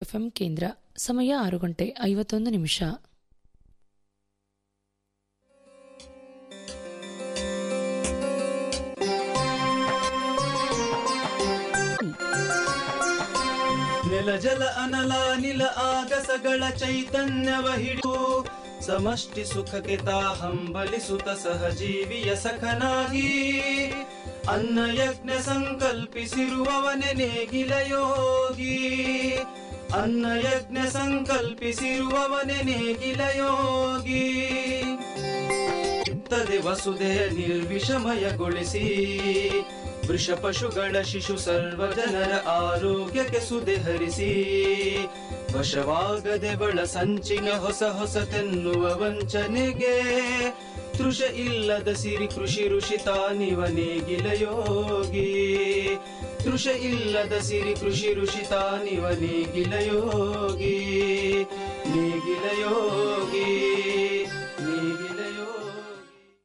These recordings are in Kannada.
ಎಫ್ಎಂ ಕೇಂದ್ರ ಸಮಯ ಆರು ಗಂಟೆ ಐವತ್ತೊಂದು ನಿಮಿಷ ನೆಲ ಜಲ ಅನಲ ನಿಲ ಆಗಸಗಳ ಚೈತನ್ಯವ ಹಿಡಿದು ಸಮಷ್ಟಿ ಸುಖಕ್ಕೆ ತಾ ಹಂಬಲಿಸುತ್ತ ಸಹಜೀವಿಯ ಸಖನಾಗಿ ಅನ್ನ ಯಜ್ಞ ಸಂಕಲ್ಪಿಸಿರುವವನೆ ನೇಗಿಲ ಯೋಗಿ ಅನ್ನ ಯಜ್ಞ ಸಂಕಲ್ಪಿಸಿರುವವನೆ ನೇಗಿಲ ಯೋಗಿ ಇತ್ತದೆ ವಸುದೆಯ ನಿರ್ವಿಷಮಯಗೊಳಿಸಿ ವೃಷ ಪಶುಗಳ ಶಿಶು ಸರ್ವ ಜನರ ಆರೋಗ್ಯಕ್ಕೆ ಸುದೆ ಹರಿಸಿ ವಶವಾಗದೆ ಬಳ ಸಂಚಿನ ಹೊಸ ಹೊಸತೆನ್ನುವ ವಂಚನೆಗೆ ತೃಷ ಇಲ್ಲದ ಸಿರಿ ಕೃಷಿ ಋಷಿ ತಾನಿವ ನೇಗಿಲ ಯೋಗಿ ತೃಷ ಇಲ್ಲದ ಸಿರಿ ಕೃಷಿ ಋಷಿ ತಾನಿವ ನೇಗಿಲ ಯೋಗಿ ನೇಗಿಲ ಯೋಗಿ ನೇಗಿಲ ಯೋಗಿ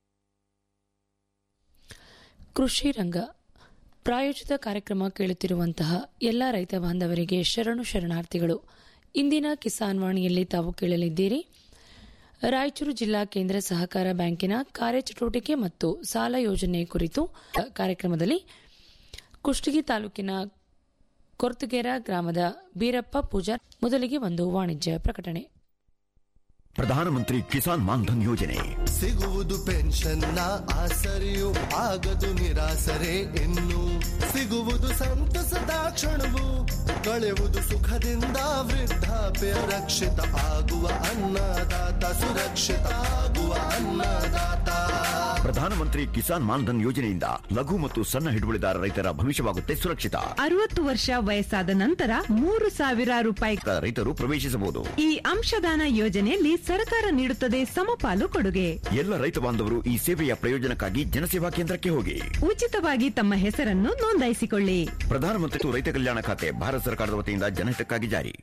ಕೃಷಿ ರಂಗ ಪ್ರಾಯೋಜಿತ ಕಾರ್ಯಕ್ರಮ ಕೇಳುತ್ತಿರುವಂತಹ ಎಲ್ಲ ರೈತ ಬಾಂಧವರಿಗೆ ಶರಣು ಶರಣಾರ್ಥಿಗಳು ಇಂದಿನ ಕಿಸಾನ್ ವಾಣಿಯಲ್ಲಿ ತಾವು ಕೇಳಲಿದ್ದೀರಿ ರಾಯಚೂರು ಜಿಲ್ಲಾ ಕೇಂದ್ರ ಸಹಕಾರ ಬ್ಯಾಂಕಿನ ಕಾರ್ಯಚಟುವಟಿಕೆ ಮತ್ತು ಸಾಲ ಯೋಜನೆ ಕುರಿತು ಕಾರ್ಯಕ್ರಮದಲ್ಲಿ ಕುಷ್ಟಗಿ ತಾಲೂಕಿನ ಕೊರ್ತುಗೆರ ಗ್ರಾಮದ ಬೀರಪ್ಪ ಪೂಜಾರ್ ಮೊದಲಿಗೆ ಒಂದು ವಾಣಿಜ್ಯ ಪ್ರಕಟಣೆ ಪ್ರಧಾನಮಂತ್ರಿ ಕಿಸಾನ್ ಮಾನ್ಧನ್ ಯೋಜನೆ ಸಿಗುವುದು ಪೆನ್ಷನ್ನ ಆಸರೆಯು ಆಗದು ನಿರಾಸರೆ ಇನ್ನು ಸಿಗುವುದು ಸಂತಸದ ಕ್ಷಣವು ಕಳೆಯುವುದು ಸುಖದಿಂದ ವೃದ್ಧಾಪ್ಯ ರಕ್ಷಿತ ಆಗುವ ಅನ್ನದಾತ ಸುರಕ್ಷಿತ ಆಗುವ ಅನ್ನದಾತ ಪ್ರಧಾನಮಂತ್ರಿ ಕಿಸಾನ್ ಮಾನ್ಧನ್ ಯೋಜನೆಯಿಂದ ಲಘು ಮತ್ತು ಸಣ್ಣ ಹಿಡುವಳಿದಾರ ರೈತರ ಭವಿಷ್ಯವಾಗುತ್ತೆ ಸುರಕ್ಷಿತ ಅರವತ್ತು ವರ್ಷ ವಯಸ್ಸಾದ ನಂತರ ಮೂರು ಸಾವಿರ ರೂಪಾಯಿ ರೈತರು ಪ್ರವೇಶಿಸಬಹುದು ಈ ಅಂಶದಾನ ಯೋಜನೆಯಲ್ಲಿ ಸರ್ಕಾರ ನೀಡುತ್ತದೆ ಸಮಪಾಲು ಕೊಡುಗೆ ಎಲ್ಲ ರೈತ ಬಾಂಧವರು ಈ ಸೇವೆಯ ಪ್ರಯೋಜನಕ್ಕಾಗಿ ಜನಸೇವಾ ಕೇಂದ್ರಕ್ಕೆ ಹೋಗಿ ಉಚಿತವಾಗಿ ತಮ್ಮ ಹೆಸರನ್ನು ನೋಂದಾಯಿಸಿಕೊಳ್ಳಿ ಪ್ರಧಾನಮಂತ್ರಿ ರೈತ ಕಲ್ಯಾಣ ಖಾತೆ ಭಾರತ ಸರ್ಕಾರದ ವತಿಯಿಂದ ಜನಹಿತಕ್ಕಾಗಿ ಜಾರಿ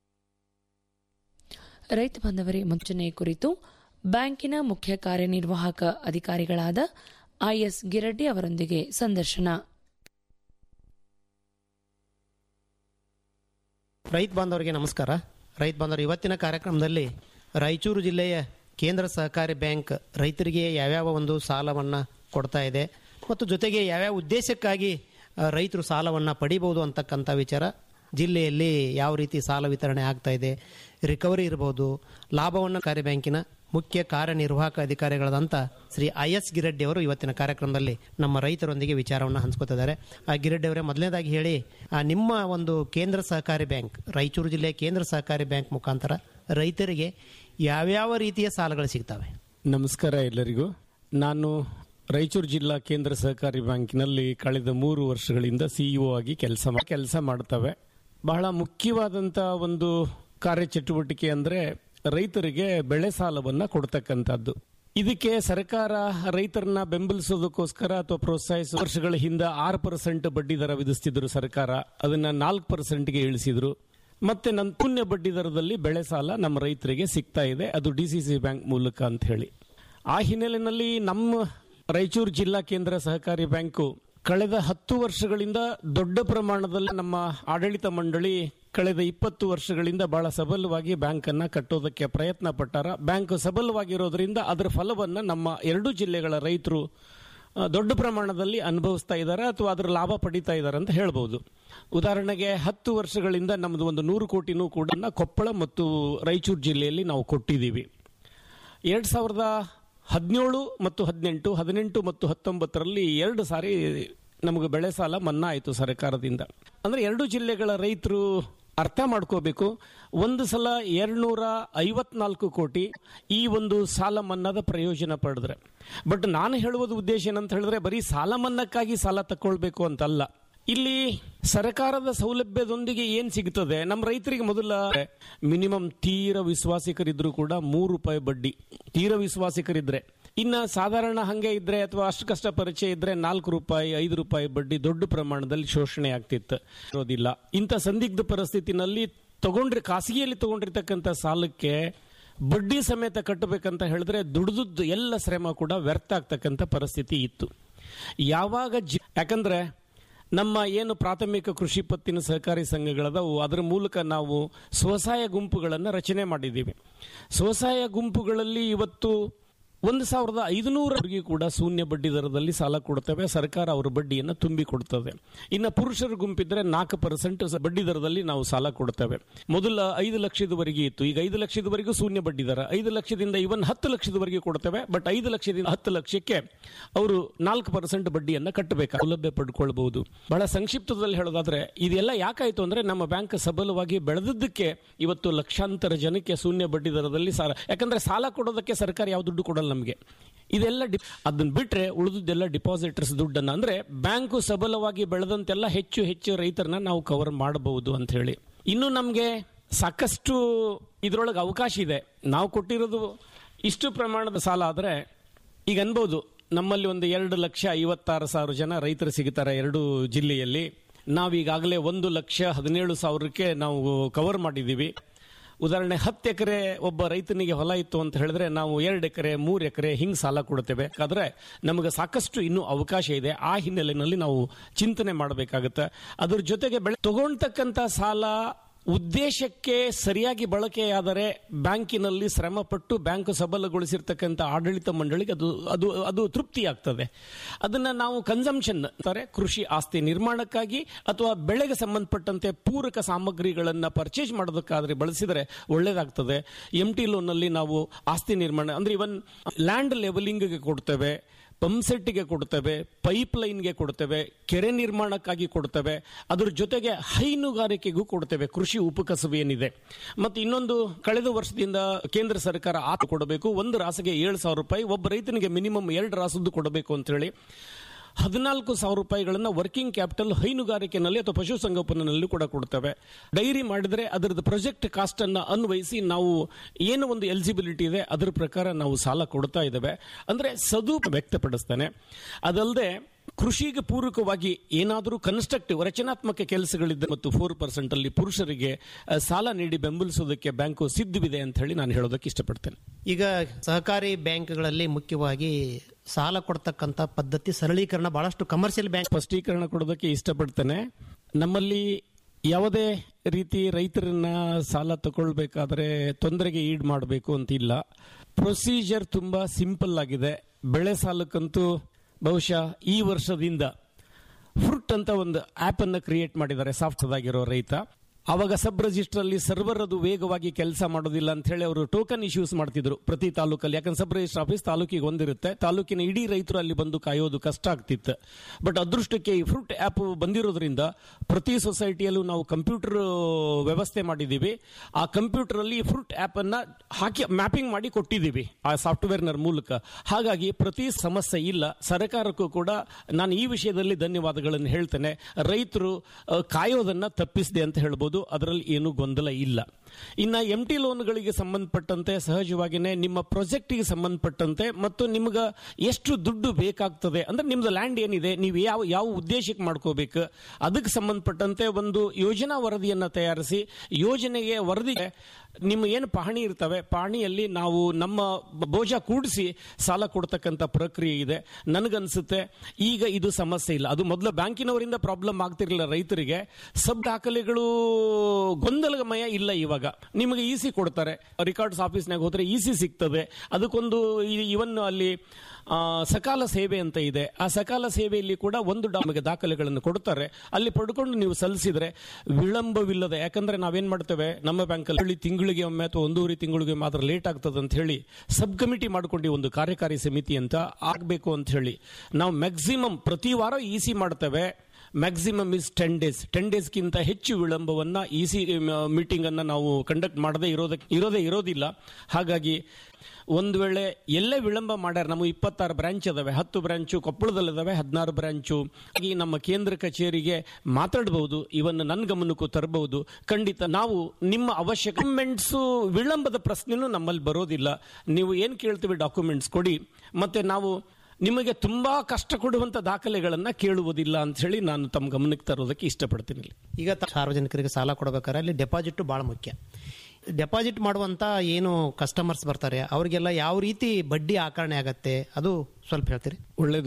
ರೈತ ಬಾಂಧವರೇ ಮುಂಚನೆ ಕುರಿತು ಬ್ಯಾಂಕಿನ ಮುಖ್ಯ ಕಾರ್ಯನಿರ್ವಾಹಕ ಅಧಿಕಾರಿಗಳಾದ ಐಎಸ್ ಗಿರಡ್ಡಿ ಅವರೊಂದಿಗೆ ಸಂದರ್ಶನ ರೈತ ಬಾಂಧವರಿಗೆ ನಮಸ್ಕಾರ ರೈತ ಬಾಂಧವರು ಇವತ್ತಿನ ಕಾರ್ಯಕ್ರಮದಲ್ಲಿ ರಾಯಚೂರು ಜಿಲ್ಲೆಯ ಕೇಂದ್ರ ಸಹಕಾರಿ ಬ್ಯಾಂಕ್ ರೈತರಿಗೆ ಯಾವ್ಯಾವ ಒಂದು ಸಾಲವನ್ನು ಕೊಡ್ತಾ ಇದೆ ಮತ್ತು ಜೊತೆಗೆ ಯಾವ್ಯಾವ ಉದ್ದೇಶಕ್ಕಾಗಿ ಆ, ರೈತರು ಸಾಲವನ್ನು ಪಡಿಬೋದು ಅಂತಕ್ಕಂಥ ವಿಚಾರ ಜಿಲ್ಲೆಯಲ್ಲಿ ಯಾವ ರೀತಿ ಸಾಲ ವಿತರಣೆ ಆಗ್ತಾ ಇದೆ ರಿಕವರಿ ಇರಬಹುದು ಲಾಭವನ್ನು ಕಾರ್ಯ ಬ್ಯಾಂಕಿನ ಮುಖ್ಯ ಕಾರ್ಯನಿರ್ವಾಹಕ ಅಧಿಕಾರಿಗಳಾದಂಥ ಶ್ರೀ ಐ ಎಸ್ ಗಿರೆಡ್ಡಿ ಅವರು ಇವತ್ತಿನ ಕಾರ್ಯಕ್ರಮದಲ್ಲಿ ನಮ್ಮ ರೈತರೊಂದಿಗೆ ವಿಚಾರವನ್ನು ಹಂಚ್ಕೋತಿದ್ದಾರೆ ಆ ಗಿರೆಡ್ಡಿ ಅವರೇ ಮೊದಲನೇದಾಗಿ ಹೇಳಿ ಆ ನಿಮ್ಮ ಒಂದು ಕೇಂದ್ರ ಸಹಕಾರಿ ಬ್ಯಾಂಕ್ ರಾಯಚೂರು ಜಿಲ್ಲೆಯ ಕೇಂದ್ರ ಸಹಕಾರಿ ಬ್ಯಾಂಕ್ ಮುಖಾಂತರ ರೈತರಿಗೆ ಯಾವ್ಯಾವ ರೀತಿಯ ಸಾಲಗಳು ಸಿಗ್ತವೆ ನಮಸ್ಕಾರ ಎಲ್ಲರಿಗೂ ನಾನು ರಾಯಚೂರು ಜಿಲ್ಲಾ ಕೇಂದ್ರ ಸಹಕಾರಿ ಬ್ಯಾಂಕಿನಲ್ಲಿ ಕಳೆದ ಮೂರು ವರ್ಷಗಳಿಂದ ಸಿಇಒ ಆಗಿ ಕೆಲಸ ಕೆಲಸ ಮಾಡ್ತವೆ ಬಹಳ ಮುಖ್ಯವಾದಂತ ಒಂದು ಕಾರ್ಯಚಟುವಟಿಕೆ ಅಂದ್ರೆ ರೈತರಿಗೆ ಬೆಳೆ ಸಾಲವನ್ನ ಕೊಡ್ತಕ್ಕಂಥದ್ದು ಇದಕ್ಕೆ ಸರ್ಕಾರ ರೈತರನ್ನ ಬೆಂಬಲಿಸೋದಕ್ಕೋಸ್ಕರ ಅಥವಾ ಪ್ರೋತ್ಸಾಹಿಸುವ ವರ್ಷಗಳ ಹಿಂದೆ ಆರು ಪರ್ಸೆಂಟ್ ಬಡ್ಡಿ ದರ ವಿಧಿಸ್ತಿದ್ರು ಸರ್ಕಾರ ಅದನ್ನ ನಾಲ್ಕು ಪರ್ಸೆಂಟ್ಗೆ ಇಳಿಸಿದ್ರು ಮತ್ತೆ ನನ್ನ ಪುಣ್ಯ ಬಡ್ಡಿ ದರದಲ್ಲಿ ಬೆಳೆ ಸಾಲ ನಮ್ಮ ರೈತರಿಗೆ ಸಿಗ್ತಾ ಇದೆ ಅದು ಡಿ ಸಿ ಸಿ ಬ್ಯಾಂಕ್ ಮೂಲಕ ಅಂತ ಹೇಳಿ ಆ ಹಿನ್ನೆಲೆಯಲ್ಲಿ ನಮ್ಮ ರಾಯಚೂರು ಜಿಲ್ಲಾ ಕೇಂದ್ರ ಸಹಕಾರಿ ಬ್ಯಾಂಕು ಕಳೆದ ಹತ್ತು ವರ್ಷಗಳಿಂದ ದೊಡ್ಡ ಪ್ರಮಾಣದಲ್ಲಿ ನಮ್ಮ ಆಡಳಿತ ಮಂಡಳಿ ಕಳೆದ ಇಪ್ಪತ್ತು ವರ್ಷಗಳಿಂದ ಬಹಳ ಸಬಲವಾಗಿ ಬ್ಯಾಂಕ್ ಅನ್ನ ಕಟ್ಟೋದಕ್ಕೆ ಪ್ರಯತ್ನ ಪಟ್ಟಾರ ಬ್ಯಾಂಕ್ ಸಬಲವಾಗಿರೋದ್ರಿಂದ ಅದರ ಫಲವನ್ನ ನಮ್ಮ ಎರಡು ಜಿಲ್ಲೆಗಳ ರೈತರು ಆ, ದೊಡ್ಡ ಪ್ರಮಾಣದಲ್ಲಿ ಅನುಭವಿಸ್ತಾ ಇದ್ದಾರೆ ಅಥವಾ ಅದರ ಲಾಭ ಪಡಿತಾ ಇದ್ದಾರೆ ಅಂತ ಹೇಳ್ಬೋದು ಉದಾಹರಣೆಗೆ ಹತ್ತು ವರ್ಷಗಳಿಂದ ನಮ್ಮದು ಒಂದು ನೂರು ಕೋಟಿನೂ ಕೂಡ ಕೊಪ್ಪಳ ಮತ್ತು ರಾಯಚೂರು ಜಿಲ್ಲೆಯಲ್ಲಿ ನಾವು ಕೊಟ್ಟಿದ್ದೀವಿ ಎರಡ್ ಸಾವಿರದ ಹದಿನೇಳು ಮತ್ತು ಹದಿನೆಂಟು ಹದಿನೆಂಟು ಮತ್ತು ಹತ್ತೊಂಬತ್ತರಲ್ಲಿ ಎರಡು ಸಾರಿ ನಮಗೆ ಬೆಳೆ ಸಾಲ ಮನ್ನಾ ಆಯಿತು ಸರ್ಕಾರದಿಂದ ಅಂದ್ರೆ ಎರಡು ಜಿಲ್ಲೆಗಳ ರೈತರು ಅರ್ಥ ಮಾಡ್ಕೋಬೇಕು ಒಂದು ಸಲ ಎರಡ್ನೂರ ಐವತ್ನಾಲ್ಕು ಕೋಟಿ ಈ ಒಂದು ಸಾಲ ಮನ್ನಾದ ಪ್ರಯೋಜನ ಪಡೆದ್ರೆ ಬಟ್ ನಾನು ಹೇಳುವುದು ಉದ್ದೇಶ ಏನಂತ ಹೇಳಿದ್ರೆ ಬರೀ ಸಾಲ ಮನ್ನಾಕ್ಕಾಗಿ ಸಾಲ ತಕೊಳ್ಬೇಕು ಅಂತಲ್ಲ ಇಲ್ಲಿ ಸರ್ಕಾರದ ಸೌಲಭ್ಯದೊಂದಿಗೆ ಏನ್ ಸಿಗ್ತದೆ ನಮ್ಮ ರೈತರಿಗೆ ಮೊದಲ ಮಿನಿಮಮ್ ತೀರ ವಿಶ್ವಾಸಿಕರಿದ್ರು ಕೂಡ ಮೂರು ರೂಪಾಯಿ ಬಡ್ಡಿ ತೀರ ವಿಶ್ವಾಸಿಕರಿದ್ರೆ ಇನ್ನ ಸಾಧಾರಣ ಹಂಗೆ ಇದ್ರೆ ಅಥವಾ ಅಷ್ಟು ಕಷ್ಟ ಪರಿಚಯ ಇದ್ರೆ ನಾಲ್ಕು ರೂಪಾಯಿ ಐದು ರೂಪಾಯಿ ಬಡ್ಡಿ ದೊಡ್ಡ ಪ್ರಮಾಣದಲ್ಲಿ ಶೋಷಣೆ ಆಗ್ತಿತ್ತು ಇರೋದಿಲ್ಲ ಇಂಥ ಸಂದಿಗ್ಧ ಪರಿಸ್ಥಿತಿನಲ್ಲಿ ತಗೊಂಡ್ರೆ ಖಾಸಗಿಯಲ್ಲಿ ತಗೊಂಡಿರ್ತಕ್ಕಂಥ ಸಾಲಕ್ಕೆ ಬಡ್ಡಿ ಸಮೇತ ಕಟ್ಟಬೇಕಂತ ಹೇಳಿದ್ರೆ ದುಡಿದದ್ದು ಎಲ್ಲ ಶ್ರಮ ಕೂಡ ವ್ಯರ್ಥ ಆಗ್ತಕ್ಕಂಥ ಪರಿಸ್ಥಿತಿ ಇತ್ತು ಯಾವಾಗ ಜಿ- ಯಾಕಂದ್ರೆ ನಮ್ಮ ಏನು ಪ್ರಾಥಮಿಕ ಕೃಷಿ ಪತ್ತಿನ ಸಹಕಾರಿ ಸಂಘಗಳದವು ಅದರ ಮೂಲಕ ನಾವು ಸ್ವಸಹಾಯ ಗುಂಪುಗಳನ್ನು ರಚನೆ ಮಾಡಿದ್ದೀವಿ ಸ್ವಸಹಾಯ ಗುಂಪುಗಳಲ್ಲಿ ಇವತ್ತು ಒಂದು ಸಾವಿರದ ಐದುನೂರವರೆಗೆ ಕೂಡ ಶೂನ್ಯ ಬಡ್ಡಿ ದರದಲ್ಲಿ ಸಾಲ ಕೊಡ್ತೇವೆ ಸರ್ಕಾರ ಅವರ ಬಡ್ಡಿಯನ್ನು ತುಂಬಿ ಕೊಡ್ತದೆ ಇನ್ನು ಪುರುಷರ ಗುಂಪಿದ್ರೆ ನಾಲ್ಕು ಪರ್ಸೆಂಟ್ ಬಡ್ಡಿ ದರದಲ್ಲಿ ನಾವು ಸಾಲ ಕೊಡ್ತೇವೆ ಮೊದಲ ಐದು ಲಕ್ಷದವರೆಗೆ ಇತ್ತು ಈಗ ಐದು ಲಕ್ಷದವರೆಗೂ ಶೂನ್ಯ ಬಡ್ಡಿ ದರ ಐದು ಲಕ್ಷದಿಂದ ಇವನ್ ಹತ್ತು ಲಕ್ಷದವರೆಗೆ ಕೊಡ್ತೇವೆ ಬಟ್ ಐದು ಲಕ್ಷದಿಂದ ಹತ್ತು ಲಕ್ಷಕ್ಕೆ ಅವರು ನಾಲ್ಕು ಪರ್ಸೆಂಟ್ ಬಡ್ಡಿಯನ್ನು ಕಟ್ಟಬೇಕು ಸೌಲಭ್ಯ ಪಡ್ಕೊಳ್ಬಹುದು ಬಹಳ ಸಂಕ್ಷಿಪ್ತದಲ್ಲಿ ಹೇಳೋದಾದ್ರೆ ಇದೆಲ್ಲ ಯಾಕಾಯ್ತು ಅಂದ್ರೆ ನಮ್ಮ ಬ್ಯಾಂಕ್ ಸಬಲವಾಗಿ ಬೆಳೆದಿದ್ದಕ್ಕೆ ಇವತ್ತು ಲಕ್ಷಾಂತರ ಜನಕ್ಕೆ ಶೂನ್ಯ ಬಡ್ಡಿ ದರದಲ್ಲಿ ಸಾಲ ಯಾಕಂದ್ರೆ ಸಾಲ ಕೊಡೋದಕ್ಕೆ ಸರ್ಕಾರ ಯಾವ ದುಡ್ಡು ಕೊಡಲ್ಲ ನಮಗೆ ಇದೆಲ್ಲ ಡಿ- ಅದನ್ನ ಬಿಟ್ರೆ ಉಳಿದಿದ್ದೆಲ್ಲ ಡಿಪಾಸಿಟರ್ಸ್ ದುಡ್ಡನ್ನ ಅಂದ್ರೆ ಬ್ಯಾಂಕು ಸಬಲವಾಗಿ ಬೆಳೆದಂತೆಲ್ಲ ಹೆಚ್ಚು ಹೆಚ್ಚು ರೈತರನ್ನ ನಾವು ಕವರ್ ಮಾಡಬಹುದು ಅಂತ ಹೇಳಿ ಇನ್ನು ನಮಗೆ ಸಾಕಷ್ಟು ಇದ್ರೊಳಗೆ ಅವಕಾಶ ಇದೆ ನಾವು ಕೊಟ್ಟಿರೋದು ಇಷ್ಟು ಪ್ರಮಾಣದ ಸಾಲ ಆದರೆ ಈಗ ಅನ್ಬೋದು ನಮ್ಮಲ್ಲಿ ಒಂದು ಎರಡು ಲಕ್ಷ ಐವತ್ತಾರು ಸಾವಿರ ಜನ ರೈತರು ಸಿಗ್ತಾರೆ ಎರಡು ಜಿಲ್ಲೆಯಲ್ಲಿ ನಾವೀಗಾಗಲೇ ಒಂದು ಲಕ್ಷ ಹದಿನೇಳು ಸಾವಿರಕ್ಕೆ ನಾವು ಕವರ್ ಮಾಡಿದ್ದೀವಿ ಉದಾಹರಣೆ ಹತ್ತು ಎಕರೆ ಒಬ್ಬ ರೈತನಿಗೆ ಹೊಲ ಇತ್ತು ಅಂತ ಹೇಳಿದ್ರೆ ನಾವು ಎರಡು ಎಕರೆ ಮೂರು ಎಕರೆ ಹಿಂಗ್ ಸಾಲ ಕೊಡ್ತೇವೆ ಆದ್ರೆ ನಮಗೆ ಸಾಕಷ್ಟು ಇನ್ನೂ ಅವಕಾಶ ಇದೆ ಆ ಹಿನ್ನೆಲೆಯಲ್ಲಿ ನಾವು ಚಿಂತನೆ ಮಾಡಬೇಕಾಗುತ್ತೆ ಅದ್ರ ಜೊತೆಗೆ ಬೆಳೆ ತಗೊಳ್ತಕ್ಕಂಥ ಸಾಲ ಉದ್ದೇಶಕ್ಕೆ ಸರಿಯಾಗಿ ಬಳಕೆಯಾದರೆ ಬ್ಯಾಂಕಿನಲ್ಲಿ ಶ್ರಮಪಟ್ಟು ಬ್ಯಾಂಕ್ ಸಬಲಗೊಳಿಸಿರ್ತಕ್ಕಂಥ ಆಡಳಿತ ಮಂಡಳಿಗೆ ಅದು ಅದು ಅದು ತೃಪ್ತಿ ಆಗ್ತದೆ ಅದನ್ನ ನಾವು ಕನ್ಸಂಪ್ಷನ್ ಅಂತಾರೆ ಕೃಷಿ ಆಸ್ತಿ ನಿರ್ಮಾಣಕ್ಕಾಗಿ ಅಥವಾ ಬೆಳೆಗೆ ಸಂಬಂಧಪಟ್ಟಂತೆ ಪೂರಕ ಸಾಮಗ್ರಿಗಳನ್ನು ಪರ್ಚೇಸ್ ಮಾಡೋದಕ್ಕಾದ್ರೆ ಬಳಸಿದರೆ ಒಳ್ಳೇದಾಗ್ತದೆ ಎಂ ಟಿ ಲೋನಲ್ಲಿ ನಾವು ಆಸ್ತಿ ನಿರ್ಮಾಣ ಅಂದ್ರೆ ಇವನ್ ಲ್ಯಾಂಡ್ ಲೆವೆಲಿಂಗ್ಗೆ ಕೊಡ್ತೇವೆ ಪಂಪ್ಸೆಟ್ಗೆ ಕೊಡ್ತೇವೆ ಪೈಪ್ ಲೈನ್ಗೆ ಕೊಡ್ತೇವೆ ಕೆರೆ ನಿರ್ಮಾಣಕ್ಕಾಗಿ ಕೊಡ್ತೇವೆ ಅದ್ರ ಜೊತೆಗೆ ಹೈನುಗಾರಿಕೆಗೂ ಕೊಡ್ತೇವೆ ಕೃಷಿ ಉಪಕಸಬು ಏನಿದೆ ಮತ್ತು ಇನ್ನೊಂದು ಕಳೆದ ವರ್ಷದಿಂದ ಕೇಂದ್ರ ಸರ್ಕಾರ ಆತ ಕೊಡಬೇಕು ಒಂದು ರಾಸಿಗೆ ಏಳು ಸಾವಿರ ರೂಪಾಯಿ ಒಬ್ಬ ರೈತನಿಗೆ ಮಿನಿಮಮ್ ಎರಡು ರಾಸದ್ದು ಕೊಡಬೇಕು ಅಂತ ಹೇಳಿ ಹದಿನಾಲ್ಕು ಸಾವಿರ ರೂಪಾಯಿಗಳನ್ನ ವರ್ಕಿಂಗ್ ಕ್ಯಾಪಿಟಲ್ ಹೈನುಗಾರಿಕೆನಲ್ಲಿ ಅಥವಾ ಪಶುಸಂಗೋಪನೆಯಲ್ಲಿ ಕೂಡ ಕೊಡ್ತೇವೆ ಡೈರಿ ಮಾಡಿದ್ರೆ ಅದರದ್ದು ಪ್ರಾಜೆಕ್ಟ್ ಕಾಸ್ಟ್ ಅನ್ನ ಅನ್ವಯಿಸಿ ನಾವು ಏನು ಒಂದು ಎಲಿಜಿಬಿಲಿಟಿ ಇದೆ ಅದರ ಪ್ರಕಾರ ನಾವು ಸಾಲ ಕೊಡ್ತಾ ಇದ್ದೇವೆ ಅಂದ್ರೆ ಸದು ವ್ಯಕ್ತಪಡಿಸ್ತಾನೆ ಅದಲ್ಲದೆ ಕೃಷಿಗೆ ಪೂರಕವಾಗಿ ಏನಾದರೂ ಕನ್ಸ್ಟ್ರಕ್ಟಿವ್ ರಚನಾತ್ಮಕ ಕೆಲಸಗಳಿದ್ದ ಮತ್ತು ಫೋರ್ ಪರ್ಸೆಂಟ್ ಅಲ್ಲಿ ಪುರುಷರಿಗೆ ಆ, ಸಾಲ ನೀಡಿ ಬೆಂಬಲಿಸೋದಕ್ಕೆ ಬ್ಯಾಂಕು ಸಿದ್ಧವಿದೆ ಅಂತ ಹೇಳಿ ನಾನು ಹೇಳೋದಕ್ಕೆ ಇಷ್ಟಪಡ್ತೇನೆ ಈಗ ಸಹಕಾರಿ ಬ್ಯಾಂಕ್ಗಳಲ್ಲಿ ಮುಖ್ಯವಾಗಿ ಸಾಲ ಕೊಡ್ತಕ್ಕಂಥ ಪದ್ಧತಿ ಸರಳೀಕರಣ ಬಹಳಷ್ಟು ಕಮರ್ಷಿಯಲ್ ಬ್ಯಾಂಕ್ ಸ್ಪಷ್ಟೀಕರಣ ಕೊಡೋದಕ್ಕೆ ಇಷ್ಟಪಡ್ತೇನೆ ನಮ್ಮಲ್ಲಿ ಯಾವುದೇ ರೀತಿ ರೈತರನ್ನ ಸಾಲ ತಗೊಳ್ಬೇಕಾದ್ರೆ ತೊಂದರೆಗೆ ಈಡ್ ಮಾಡಬೇಕು ಅಂತ ಇಲ್ಲ ಪ್ರೊಸೀಜರ್ ತುಂಬಾ ಸಿಂಪಲ್ ಆಗಿದೆ ಬೆಳೆ ಸಾಲಕ್ಕಂತೂ ಬಹುಶಃ ಈ ವರ್ಷದಿಂದ ಫ್ರುಟ್ ಅಂತ ಒಂದು ಆಪ್ ಅನ್ನ ಕ್ರಿಯೇಟ್ ಮಾಡಿದ್ದಾರೆ ಸಾಫ್ಟ್ ಆಗಿರೋ ರೈತ ಅವಾಗ ಸಬ್ ರಿಜಿಸ್ಟರ್ ಅಲ್ಲಿ ಸರ್ವರ್ ಅದು ವೇಗವಾಗಿ ಕೆಲಸ ಮಾಡೋದಿಲ್ಲ ಅಂತ ಹೇಳಿ ಅವರು ಟೋಕನ್ ಇಶ್ಯೂಸ್ ಮಾಡ್ತಿದ್ರು ಪ್ರತಿ ತಾಲೂಕಲ್ಲಿ ಯಾಕಂದ್ರೆ ಸಬ್ ರಿಜಿಸ್ಟರ್ ಆಫೀಸ್ ತಾಲೂಕಿಗೆ ಒಂದಿರುತ್ತೆ ತಾಲೂಕಿನ ಇಡೀ ರೈತರು ಅಲ್ಲಿ ಬಂದು ಕಾಯೋದು ಕಷ್ಟ ಆಗ್ತಿತ್ತು ಬಟ್ ಅದೃಷ್ಟಕ್ಕೆ ಈ ಫ್ರೂಟ್ ಆಪ್ ಬಂದಿರೋದ್ರಿಂದ ಪ್ರತಿ ಸೊಸೈಟಿಯಲ್ಲೂ ನಾವು ಕಂಪ್ಯೂಟರ್ ವ್ಯವಸ್ಥೆ ಮಾಡಿದ್ದೀವಿ ಆ ಕಂಪ್ಯೂಟರ್ ಅಲ್ಲಿ ಫ್ರೂಟ್ ಆಪ್ ಅನ್ನ ಹಾಕಿ ಮ್ಯಾಪಿಂಗ್ ಮಾಡಿ ಕೊಟ್ಟಿದ್ದೀವಿ ಆ ಸಾಫ್ಟ್ವೇರ್ ನ ಮೂಲಕ ಹಾಗಾಗಿ ಪ್ರತಿ ಸಮಸ್ಯೆ ಇಲ್ಲ ಸರ್ಕಾರಕ್ಕೂ ಕೂಡ ನಾನು ಈ ವಿಷಯದಲ್ಲಿ ಧನ್ಯವಾದಗಳನ್ನು ಹೇಳ್ತೇನೆ ರೈತರು ಆ, ಕಾಯೋದನ್ನ ತಪ್ಪಿಸಿದೆ ಅಂತ ಹೇಳ್ಬೋದು ಅದರಲ್ಲಿ ಏನು ಗೊಂದಲ ಇಲ್ಲ ಇನ್ನ ಎಂ ಟಿ ಲೋನ್ಗಳಿಗೆ ಸಂಬಂಧಪಟ್ಟಂತೆ ಸಹಜವಾಗಿಯೇ ನಿಮ್ಮ ಪ್ರಾಜೆಕ್ಟಿಗೆ ಸಂಬಂಧಪಟ್ಟಂತೆ ಮತ್ತು ನಿಮ್ಗೆ ಎಷ್ಟು ದುಡ್ಡು ಬೇಕಾಗ್ತದೆ ಅಂದ್ರೆ ನಿಮ್ದು ಲ್ಯಾಂಡ್ ಏನಿದೆ ನೀವು ಯಾವ ಯಾವ ಉದ್ದೇಶಕ್ಕೆ ಮಾಡ್ಕೋಬೇಕು ಅದಕ್ಕೆ ಸಂಬಂಧಪಟ್ಟಂತೆ ಒಂದು ಯೋಜನಾ ವರದಿಯನ್ನ ತಯಾರಿಸಿ ಯೋಜನೆಗೆ ವರದಿ ನಿಮ್ಮ ಏನು ಪಹಣಿ ಇರ್ತವೆ ಪಹಣಿಯಲ್ಲಿ ನಾವು ನಮ್ಮ ಬೋಜ ಕೂಡಿಸಿ ಸಾಲ ಕೊಡ್ತಕ್ಕಂಥ ಪ್ರಕ್ರಿಯೆ ಇದೆ ನನಗನ್ಸುತ್ತೆ ಈಗ ಇದು ಸಮಸ್ಯೆ ಇಲ್ಲ ಅದು ಮೊದಲು ಬ್ಯಾಂಕಿನವರಿಂದ ಪ್ರಾಬ್ಲಮ್ ಆಗ್ತಿರ್ಲಿಲ್ಲ ರೈತರಿಗೆ ಸಬ್ ದಾಖಲೆಗಳು ಗೊಂದಲಮಯ ಇಲ್ಲ ಇವಾಗ ನಿಮಗೆ ಇ ಸಿ ಕೊಡ್ತಾರೆ ರೆಕಾರ್ಡ್ಸ್ ಆಫೀಸ್ನಾಗ ಹೋದ್ರೆ ಇ ಸಿ ಸಿಗ್ತದೆ ಅದಕ್ಕೊಂದು ಇವನ್ ಅಲ್ಲಿ ಆ, ಸಕಾಲ ಸೇವೆ ಅಂತ ಇದೆ ಆ ಸಕಾಲ ಸೇವೆಯಲ್ಲಿ ಕೂಡ ಒಂದು ಡಾ- ನಮಗೆ ದಾಖಲೆಗಳನ್ನು ಕೊಡ್ತಾರೆ ಅಲ್ಲಿ ಪಡ್ಕೊಂಡು ನೀವು ಸಲ್ಲಿಸಿದ್ರೆ ವಿಳಂಬವಿಲ್ಲದೆ ಯಾಕಂದ್ರೆ ನಾವೇನ್ ಮಾಡ್ತೇವೆ ನಮ್ಮ ಬ್ಯಾಂಕಲ್ಲಿ ತಿಂಗಳಿಗೆ ಒಮ್ಮೆ ಅಥವಾ ಒಂದೂವರೆ ತಿಂಗಳಿಗೆ ಮಾತ್ರ ಲೇಟ್ ಆಗ್ತದೆ ಅಂತ ಹೇಳಿ ಸಬ್ ಕಮಿಟಿ ಮಾಡ್ಕೊಂಡು ಒಂದು ಕಾರ್ಯಕಾರಿ ಸಮಿತಿ ಅಂತ ಆಗ್ಬೇಕು ಅಂತ ಹೇಳಿ ನಾವು ಮ್ಯಾಕ್ಸಿಮಮ್ ಪ್ರತಿ ವಾರ ಇ ಸಿ ಮಾಡ್ತೇವೆ maximum is ten days ten ಡೇಸ್ಗಿಂತ ಹೆಚ್ಚು ವಿಳಂಬವನ್ನ ಇ ಸಿ ಮೀಟಿಂಗ್ ಅನ್ನ ನಾವು ಕಂಡಕ್ಟ್ ಮಾಡದೇ ಇರೋದಕ್ಕೆ ಇರೋದೇ ಇರೋದಿಲ್ಲ ಹಾಗಾಗಿ ಒಂದು ವೇಳೆ ಎಲ್ಲೇ ವಿಳಂಬ ಮಾಡ್ಯಾರ ನಮ್ಮ ಇಪ್ಪತ್ತಾರು ಬ್ರಾಂಚ್ ಅದಾವೆ ಹತ್ತು ಬ್ರಾಂಚು ಕೊಪ್ಪಳದಲ್ಲಿದ್ದಾವೆ ಹದಿನಾರು ಬ್ರಾಂಚು ಈ ನಮ್ಮ ಕೇಂದ್ರ ಕಚೇರಿಗೆ ಮಾತಾಡಬಹುದು ಇವನ್ ನನ್ನ ಗಮನಕ್ಕೂ ತರಬಹುದು ಖಂಡಿತ ನಾವು ನಿಮ್ಮ ಅವಶ್ಯಕ ಡಾಕ್ಯುಮೆಂಟ್ಸು ವಿಳಂಬದ ಪ್ರಶ್ನೆನೂ ನಮ್ಮಲ್ಲಿ ಬರೋದಿಲ್ಲ ನೀವು ಏನು ಕೇಳ್ತೀವಿ ಡಾಕ್ಯುಮೆಂಟ್ಸ್ ಕೊಡಿ ಮತ್ತೆ ನಾವು ನಿಮಗೆ ತುಂಬಾ ಕಷ್ಟ ಕೊಡುವಂತ ದಾಖಲೆಗಳನ್ನ ಕೇಳುವುದಿಲ್ಲ ಅಂತ ಹೇಳಿ ನಾನು ತಮ್ಮ ಗಮನಕ್ಕೆ ತರೋದಕ್ಕೆ ಇಷ್ಟಪಡ್ತೀನಿ ಇಲ್ಲಿ. ಈಗ ತ- ಸಾರ್ವಜನಿಕರಿಗೆ ಸಾಲ ಕೊಡಬೇಕಾದ್ರೆ ಅಲ್ಲಿ ಡೆಪಾಸಿಟ್ ಬಹಳ ಮುಖ್ಯ ಡೆಪಾಸಿಟ್ ಮಾಡುವಂತ ಏನು ಕಸ್ಟಮರ್ಸ್ ಬರ್ತಾರೆ ಅವರಿಗೆಲ್ಲ ಯಾವ ರೀತಿ ಬಡ್ಡಿ ಆಕರಣೆ ಆಗತ್ತೆ ಅದು ಸ್ವಲ್ಪ ಹೇಳ್ತೀರಿ ಒಳ್ಳೆಯದು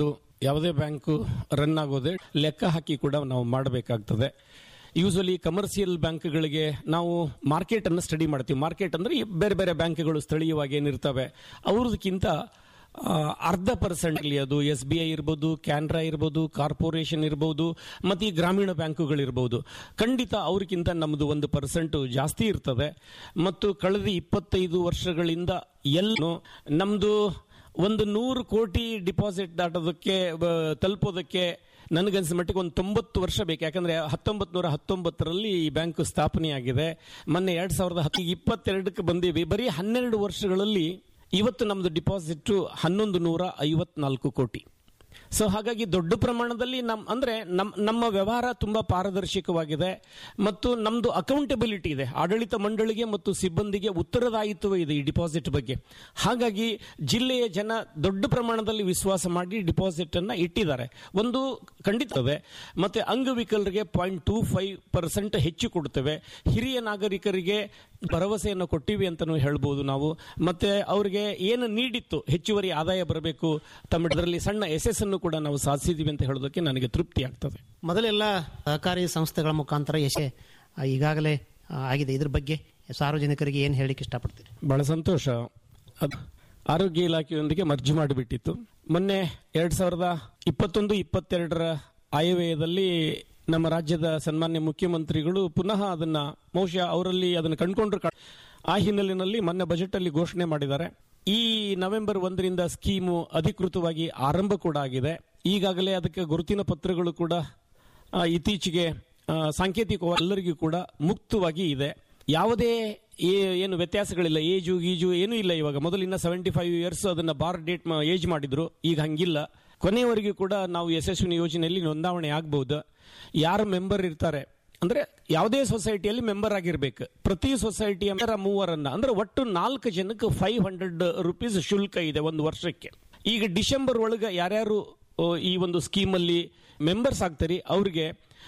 ಯಾವುದೇ ಬ್ಯಾಂಕು ರನ್ ಆಗೋದೇ ಲೆಕ್ಕ ಹಾಕಿ ಕೂಡ ನಾವು ಮಾಡಬೇಕಾಗ್ತದೆ ಯೂಶಲಿ ಕಮರ್ಷಿಯಲ್ ಬ್ಯಾಂಕ್ಗಳಿಗೆ ನಾವು ಮಾರ್ಕೆಟ್ ಅನ್ನು ಸ್ಟಡಿ ಮಾಡ್ತೀವಿ ಮಾರ್ಕೆಟ್ ಅಂದ್ರೆ ಈ ಬೇರೆ ಬೇರೆ ಬ್ಯಾಂಕ್ಗಳು ಸ್ಥಳೀಯವಾಗಿ ಏನಿರ್ತವೆ ಅವ್ರದಕ್ಕಿಂತ ಆ, ಅರ್ಧ ಪರ್ಸೆಂಟ್ ಅದು ಎಸ್ ಬಿ ಐ ಇರ್ಬೋದು ಕ್ಯಾನ್ರಾ ಇರ್ಬೋದು ಕಾರ್ಪೊರೇಷನ್ ಇರ್ಬೋದು ಮತ್ತು ಈ ಗ್ರಾಮೀಣ ಬ್ಯಾಂಕುಗಳಿರ್ಬೋದು ಖಂಡಿತ ಅವ್ರಿಗಿಂತ ನಮ್ಮದು ಒಂದು ಪರ್ಸೆಂಟ್ ಜಾಸ್ತಿ ಇರ್ತದೆ ಮತ್ತು ಕಳೆದ ಇಪ್ಪತ್ತೈದು ವರ್ಷಗಳಿಂದ ಎಲ್ಲೂ ನಮ್ಮದು ಒಂದು ನೂರು ಕೋಟಿ ಡಿಪಾಸಿಟ್ ದಾಟೋದಕ್ಕೆ ಬ- ತಲುಪೋದಕ್ಕೆ ನನಗನ್ಸಿದ ಮಟ್ಟಿಗೆ ಒಂದು ತೊಂಬತ್ತು ವರ್ಷ ಬೇಕು ಯಾಕಂದ್ರೆ ಹತ್ತೊಂಬತ್ತು ನೂರ ಹತ್ತೊಂಬತ್ತರಲ್ಲಿ ಈ ಬ್ಯಾಂಕ್ ಸ್ಥಾಪನೆಯಾಗಿದೆ ಮೊನ್ನೆ ಎರಡ್ ಸಾವಿರದ ಹತ್ತು ಇಪ್ಪತ್ತೆರಡಕ್ಕೆ ಬಂದೀವಿ ಬರೀ ಹನ್ನೆರಡು ವರ್ಷಗಳಲ್ಲಿ ಇವತ್ತು ನಮ್ಮದು ಡಿಪಾಸಿಟ್ ಹನ್ನೊಂದು ನೂರ ಐವತ್ನಾಲ್ಕು ಕೋಟಿ ಸೊ ಹಾಗಾಗಿ ದೊಡ್ಡ ಪ್ರಮಾಣದಲ್ಲಿ ನಮ್ ಅಂದ್ರೆ ನಮ್ ನಮ್ಮ ವ್ಯವಹಾರ ತುಂಬಾ ಪಾರದರ್ಶಕವಾಗಿದೆ ಮತ್ತು ನಮ್ದು ಅಕೌಂಟಬಿಲಿಟಿ ಇದೆ ಆಡಳಿತ ಮಂಡಳಿಗೆ ಮತ್ತು ಸಿಬ್ಬಂದಿಗೆ ಉತ್ತರದಾಯಿತ್ವ ಇದೆ ಈ ಡಿಪಾಸಿಟ್ ಬಗ್ಗೆ ಹಾಗಾಗಿ ಜಿಲ್ಲೆಯ ಜನ ದೊಡ್ಡ ಪ್ರಮಾಣದಲ್ಲಿ ವಿಶ್ವಾಸ ಮಾಡಿ ಡಿಪಾಸಿಟ್ ಅನ್ನ ಇಟ್ಟಿದ್ದಾರೆ ಒಂದು ಖಂಡಿತ ಇದೆ ಮತ್ತೆ ಅಂಗವಿಕಲರಿಗೆ ಪಾಯಿಂಟ್ ಟೂ ಫೈವ್ ಪರ್ಸೆಂಟ್ ಹೆಚ್ಚು ಕೊಡ್ತೇವೆ ಹಿರಿಯ ನಾಗರಿಕರಿಗೆ ಭರವಸೆಯನ್ನು ಕೊಟ್ಟಿವಿ ಅಂತಲೂ ಹೇಳ್ಬೋದು ನಾವು ಮತ್ತೆ ಅವರಿಗೆ ಏನು ನೀಡಿತ್ತು ಹೆಚ್ಚುವರಿ ಆದಾಯ ಬರಬೇಕು ತಮ್ಮ ಇದರಲ್ಲಿ ಸಣ್ಣ ಯಶಸ್ಸನ್ನು ಕೂಡ ನಾವು ಸಾಧಿಸಿದೀವಿ ಅಂತ ಹೇಳೋದಕ್ಕೆ ನನಗೆ ತೃಪ್ತಿ ಆಗ್ತದೆ ಮೊದಲೆಲ್ಲ ಸಹಕಾರಿ ಸಂಸ್ಥೆಗಳ ಮುಖಾಂತರ ಯಶೆ ಆ, ಈಗಾಗಲೇ ಆ, ಆಗಿದೆ ಇದ್ರ ಬಗ್ಗೆ ಸಾರ್ವಜನಿಕರಿಗೆ ಏನು ಹೇಳಲಿಕ್ಕೆ ಇಷ್ಟಪಡ್ತೀರಿ ಬಹಳ ಸಂತೋಷ ಅದು ಆರೋಗ್ಯ ಇಲಾಖೆಯೊಂದಿಗೆ ಮರ್ಜಿ ಮಾಡಿಬಿಟ್ಟಿತ್ತು ಮೊನ್ನೆ ಎರಡ್ ಸಾವಿರದ ಇಪ್ಪತ್ತೊಂದು ಇಪ್ಪತ್ತೆರಡರ ಆಯವ್ಯಯದಲ್ಲಿ ನಮ್ಮ ರಾಜ್ಯದ ಸನ್ಮಾನ್ಯ ಮುಖ್ಯಮಂತ್ರಿಗಳು ಪುನಃ ಅದನ್ನ ಬಹುಶಃ ಅವರಲ್ಲಿ ಅದನ್ನು ಕಂಡುಕೊಂಡ್ರು ಕಾ- ಆ ಹಿನ್ನೆಲೆಯಲ್ಲಿ ಮೊನ್ನೆ ಬಜೆಟ್ ಅಲ್ಲಿ ಘೋಷಣೆ ಮಾಡಿದ್ದಾರೆ ಈ ನವೆಂಬರ್ ಒಂದರಿಂದ ಸ್ಕೀಮು ಅಧಿಕೃತವಾಗಿ ಆರಂಭ ಕೂಡ ಆಗಿದೆ ಈಗಾಗಲೇ ಅದಕ್ಕೆ ಗುರುತಿನ ಪತ್ರಗಳು ಕೂಡ ಆ, ಇತ್ತೀಚೆಗೆ ಆ, ಸಾಂಕೇತಿಕವಾಗಿ ಎಲ್ಲರಿಗೂ ಕೂಡ ಮುಕ್ತವಾಗಿ ಇದೆ ಯಾವುದೇ ಏ- ಏನು ವ್ಯತ್ಯಾಸಗಳಿಲ್ಲ ಏಜು ಗೀಜು ಏನೂ ಇಲ್ಲ ಇವಾಗ ಮೊದಲಿನ ಸೆವೆಂಟಿ ಫೈವ್ ಇಯರ್ಸ್ ಅದನ್ನ ಬಾರ್ ಡೇಟ್ ಏಜ್ ಮಾಡಿದ್ರು ಈಗ ಹಂಗಿಲ್ಲ ಕೊನೆಯವರೆಗೂ ಕೂಡ ನಾವು ಯಶಸ್ವಿನಿ ಯೋಜನೆಯಲ್ಲಿ ನೋಂದಾವಣೆ ಆಗಬಹುದು ಯಾರು ಮೆಂಬರ್ ಇರ್ತಾರೆ ಅಂದ್ರೆ ಯಾವುದೇ ಸೊಸೈಟಿಯಲ್ಲಿ ಮೆಂಬರ್ ಆಗಿರ್ಬೇಕು ಪ್ರತಿ ಸೊಸೈಟಿಯ ಮೆಂಬರ್ ಮೂವರನ್ನ ಅಂದ್ರೆ ಒಟ್ಟು ನಾಲ್ಕು ಜನಕ್ಕೆ ಫೈವ್ ಹಂಡ್ರೆಡ್ ರುಪೀಸ್ ಶುಲ್ಕ ಇದೆ ಒಂದು ವರ್ಷಕ್ಕೆ ಈಗ ಡಿಸೆಂಬರ್ ಒಳಗೆ ಯಾರ್ಯಾರು ಓ, ಈ ಒಂದು ಸ್ಕೀಮಲ್ಲಿ ಮೆಂಬರ್ಸ್ ಆಗ್ತಾರೆ ಅವ್ರಿಗೆ